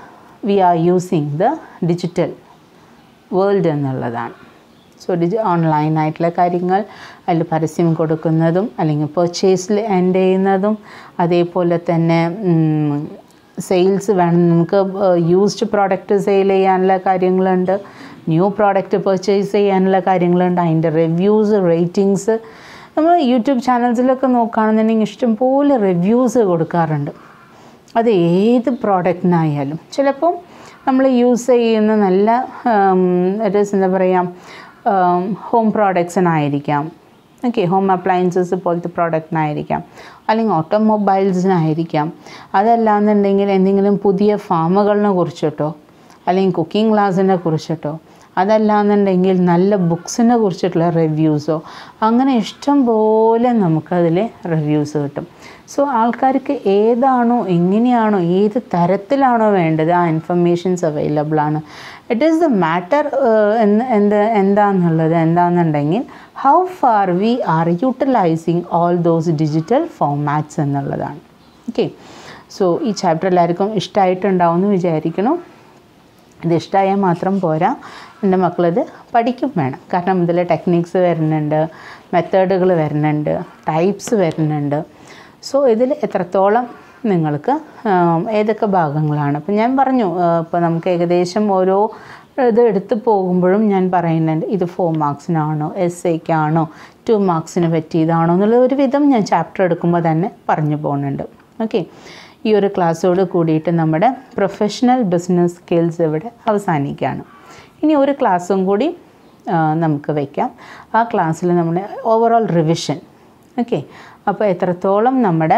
we are using the digital world എന്നുള്ളതാണ് സോ ഡിജി ഓൺലൈനായിട്ടുള്ള കാര്യങ്ങൾ അതിൽ പരസ്യം കൊടുക്കുന്നതും അല്ലെങ്കിൽ പർച്ചേസിൽ എൻഡ് ചെയ്യുന്നതും അതേപോലെ തന്നെ സെയിൽസ് വേണം നമുക്ക് യൂസ്ഡ് പ്രോഡക്റ്റ് സെയിൽ ചെയ്യാനുള്ള കാര്യങ്ങളുണ്ട് ന്യൂ പ്രോഡക്റ്റ് പർച്ചേസ് ചെയ്യാനുള്ള കാര്യങ്ങളുണ്ട് അതിൻ്റെ റിവ്യൂസ് റേറ്റിങ്സ് നമ്മൾ യൂട്യൂബ് ചാനൽസിലൊക്കെ നോക്കുകയാണെന്നുണ്ടെങ്കിൽ ഇഷ്ടംപോലെ റിവ്യൂസ് കൊടുക്കാറുണ്ട് അത് ഏത് പ്രോഡക്റ്റിനായാലും ചിലപ്പം നമ്മൾ യൂസ് ചെയ്യുന്ന നല്ല ഒരു എന്താ പറയുക ഹോം പ്രോഡക്ട്സിനായിരിക്കാം ഓക്കെ ഹോം അപ്ലയൻസസ് പോലത്തെ പ്രോഡക്റ്റിനായിരിക്കാം അല്ലെങ്കിൽ ഓട്ടോമൊബൈൽസിനായിരിക്കാം അതല്ലാന്നുണ്ടെങ്കിൽ എന്തെങ്കിലും പുതിയ ഫാമുകളിനെ കുറിച്ചിട്ടോ അല്ലെങ്കിൽ കുക്കിംഗ് ക്ലാസ്സിനെ കുറിച്ചിട്ടോ അതല്ലാന്നുണ്ടെങ്കിൽ നല്ല ബുക്സിനെ കുറിച്ചിട്ടുള്ള റിവ്യൂസോ അങ്ങനെ ഇഷ്ടം പോലെ നമുക്കതിൽ റിവ്യൂസ് കിട്ടും സോ ആൾക്കാർക്ക് ഏതാണോ എങ്ങനെയാണോ ഏത് തരത്തിലാണോ വേണ്ടത് ആ ഇൻഫർമേഷൻസ് അവൈലബിൾ ആണ് ഇറ്റ് ഈസ് ദ മാറ്റർ എന്ത് എന്താണെന്നുള്ളത് എന്താണെന്നുണ്ടെങ്കിൽ how far we are utilising all those digital formats എന്നുള്ളതാണ് ഓക്കെ സോ ഈ ചാപ്റ്റർ എല്ലാവർക്കും ഇഷ്ടമായിട്ടുണ്ടാവും എന്ന് വിചാരിക്കണം ഇത് ഇഷ്ടമായാൽ മാത്രം പോരാ എൻ്റെ മക്കളത് പഠിക്കും വേണം കാരണം ഇതിൽ ടെക്നിക്സ് വരുന്നുണ്ട് മെത്തേഡുകൾ വരുന്നുണ്ട് ടൈപ്സ് വരുന്നുണ്ട് സോ ഇതിൽ എത്രത്തോളം നിങ്ങൾക്ക് ഏതൊക്കെ ഭാഗങ്ങളാണ് അപ്പം ഞാൻ പറഞ്ഞു ഇപ്പോൾ നമുക്ക് ഏകദേശം ഓരോ ഇത് എടുത്തു പോകുമ്പോഴും ഞാൻ പറയുന്നുണ്ട് ഇത് ഫോർ മാർക്സിനാണോ എസ് ഐക്കാണോ ടു മാർക്സിന് പറ്റിയതാണോ എന്നുള്ള ഒരു വിധം ഞാൻ ചാപ്റ്റർ എടുക്കുമ്പോൾ തന്നെ പറഞ്ഞു പോകുന്നുണ്ട് ഓക്കെ ഈ ഒരു ക്ലാസ്സോട് കൂടിയിട്ട് നമ്മുടെ പ്രൊഫഷണൽ ബിസിനസ് സ്കിൽസ് ഇവിടെ അവസാനിക്കുകയാണ് ഇനി ഒരു ക്ലാസ്സും കൂടി നമുക്ക് വയ്ക്കാം ആ ക്ലാസ്സിൽ നമ്മുടെ ഓവറോൾ റിവിഷൻ ഓക്കെ അപ്പോൾ എത്രത്തോളം നമ്മുടെ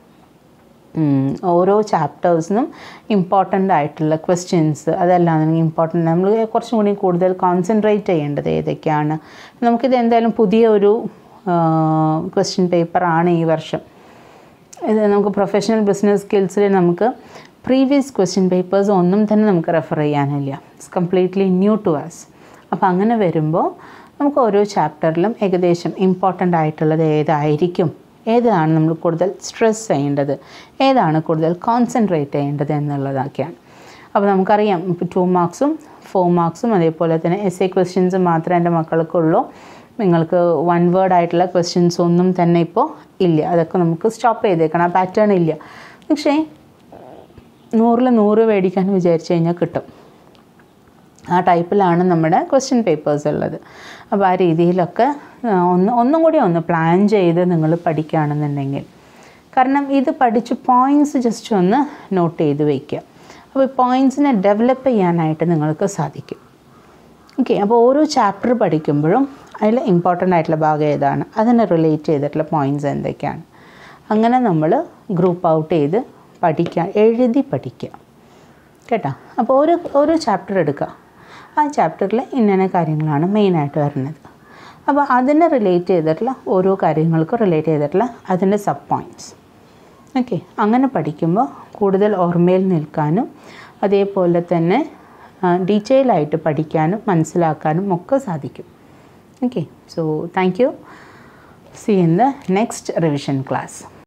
ഓരോ ചാപ്റ്റേഴ്സിനും ഇമ്പോർട്ടൻ്റ് ആയിട്ടുള്ള ക്വസ്റ്റ്യൻസ് അതല്ലാന്നുണ്ടെങ്കിൽ ഇമ്പോർട്ടൻ്റ് നമ്മൾ കുറച്ചും കൂടി കൂടുതൽ കോൺസെൻട്രേറ്റ് ചെയ്യേണ്ടത് ഏതൊക്കെയാണ് നമുക്കിത് എന്തായാലും പുതിയ ഒരു ക്വസ്റ്റ്യൻ പേപ്പറാണ് ഈ വർഷം ഇത് നമുക്ക് പ്രൊഫഷണൽ ബിസിനസ് സ്കിൽസിൽ നമുക്ക് പ്രീവിയസ് ക്വസ്റ്റ്യൻ പേപ്പേഴ്സ് ഒന്നും തന്നെ നമുക്ക് റെഫർ ചെയ്യാനില്ല it's completely new to us അപ്പോൾ അങ്ങനെ വരുമ്പോൾ നമുക്ക് ഓരോ ചാപ്റ്ററിലും ഏകദേശം ഇമ്പോർട്ടൻ്റ് ആയിട്ടുള്ളത് ഏതായിരിക്കും ഏതാണ് നമ്മൾ കൂടുതൽ സ്ട്രെസ് ചെയ്യേണ്ടത് ഏതാണ് കൂടുതൽ കോൺസെൻട്രേറ്റ് ചെയ്യേണ്ടത് എന്നുള്ളതൊക്കെയാണ് അപ്പോൾ നമുക്കറിയാം ഇപ്പോൾ ടു മാർക്സും ഫോർ മാർക്സും അതേപോലെ തന്നെ എസ് എ ക്വസ്റ്റ്യൻസ് മാത്രമേ എൻ്റെ മക്കൾക്കുള്ളൂ നിങ്ങൾക്ക് വൺ വേർഡ് ആയിട്ടുള്ള ക്വസ്റ്റ്യൻസ് ഒന്നും തന്നെ ഇപ്പോൾ ഇല്ല അതൊക്കെ നമുക്ക് സ്റ്റോപ്പ് ചെയ്തേക്കണം ആ പാറ്റേൺ ഇല്ല പക്ഷേ നൂറിൽ നൂറ് മേടിക്കാൻ വിചാരിച്ചു കഴിഞ്ഞാൽ കിട്ടും ആ ടൈപ്പിലാണ് നമ്മുടെ ക്വസ്റ്റ്യൻ പേപ്പേഴ്സ് ഉള്ളത് അപ്പോൾ ആ രീതിയിലൊക്കെ ഒന്ന് ഒന്നും കൂടി ഒന്ന് പ്ലാൻ ചെയ്ത് നിങ്ങൾ പഠിക്കുകയാണെന്നുണ്ടെങ്കിൽ കാരണം ഇത് പഠിച്ച് പോയിൻറ്റ്സ് ജസ്റ്റ് ഒന്ന് നോട്ട് ചെയ്ത് വയ്ക്കുക അപ്പോൾ പോയിൻറ്റ്സിനെ ഡെവലപ്പ് ചെയ്യാനായിട്ട് നിങ്ങൾക്ക് സാധിക്കും ഓക്കെ അപ്പോൾ ഓരോ ചാപ്റ്റർ പഠിക്കുമ്പോഴും അതിൽ ഇമ്പോർട്ടൻ്റ് ആയിട്ടുള്ള ഭാഗം ഏതാണ് അതിനെ റിലേറ്റ് ചെയ്തിട്ടുള്ള പോയിൻറ്റ്സ് എന്തൊക്കെയാണ് അങ്ങനെ നമ്മൾ ഗ്രൂപ്പ് ഔട്ട് ചെയ്ത് പഠിക്കുക എഴുതി പഠിക്കുക കേട്ടോ അപ്പോൾ ഓരോ ഓരോ ചാപ്റ്റർ എടുക്കുക ആ ചാപ്റ്ററിൽ ഇന്ന കാര്യങ്ങളാണ് മെയിനായിട്ട് വരുന്നത് അപ്പോൾ അതിനെ റിലേറ്റ് ചെയ്തിട്ടുള്ള ഓരോ കാര്യങ്ങൾക്കും റിലേറ്റ് ചെയ്തിട്ടുള്ള അതിൻ്റെ സബ് പോയിൻറ്റ്സ് ഓക്കെ അങ്ങനെ പഠിക്കുമ്പോൾ കൂടുതൽ ഓർമ്മയിൽ നിൽക്കാനും അതേപോലെ തന്നെ ഡീറ്റെയിൽ ആയിട്ട് പഠിക്കാനും മനസ്സിലാക്കാനും ഒക്കെ സാധിക്കും okay so thank you see you in the next revision class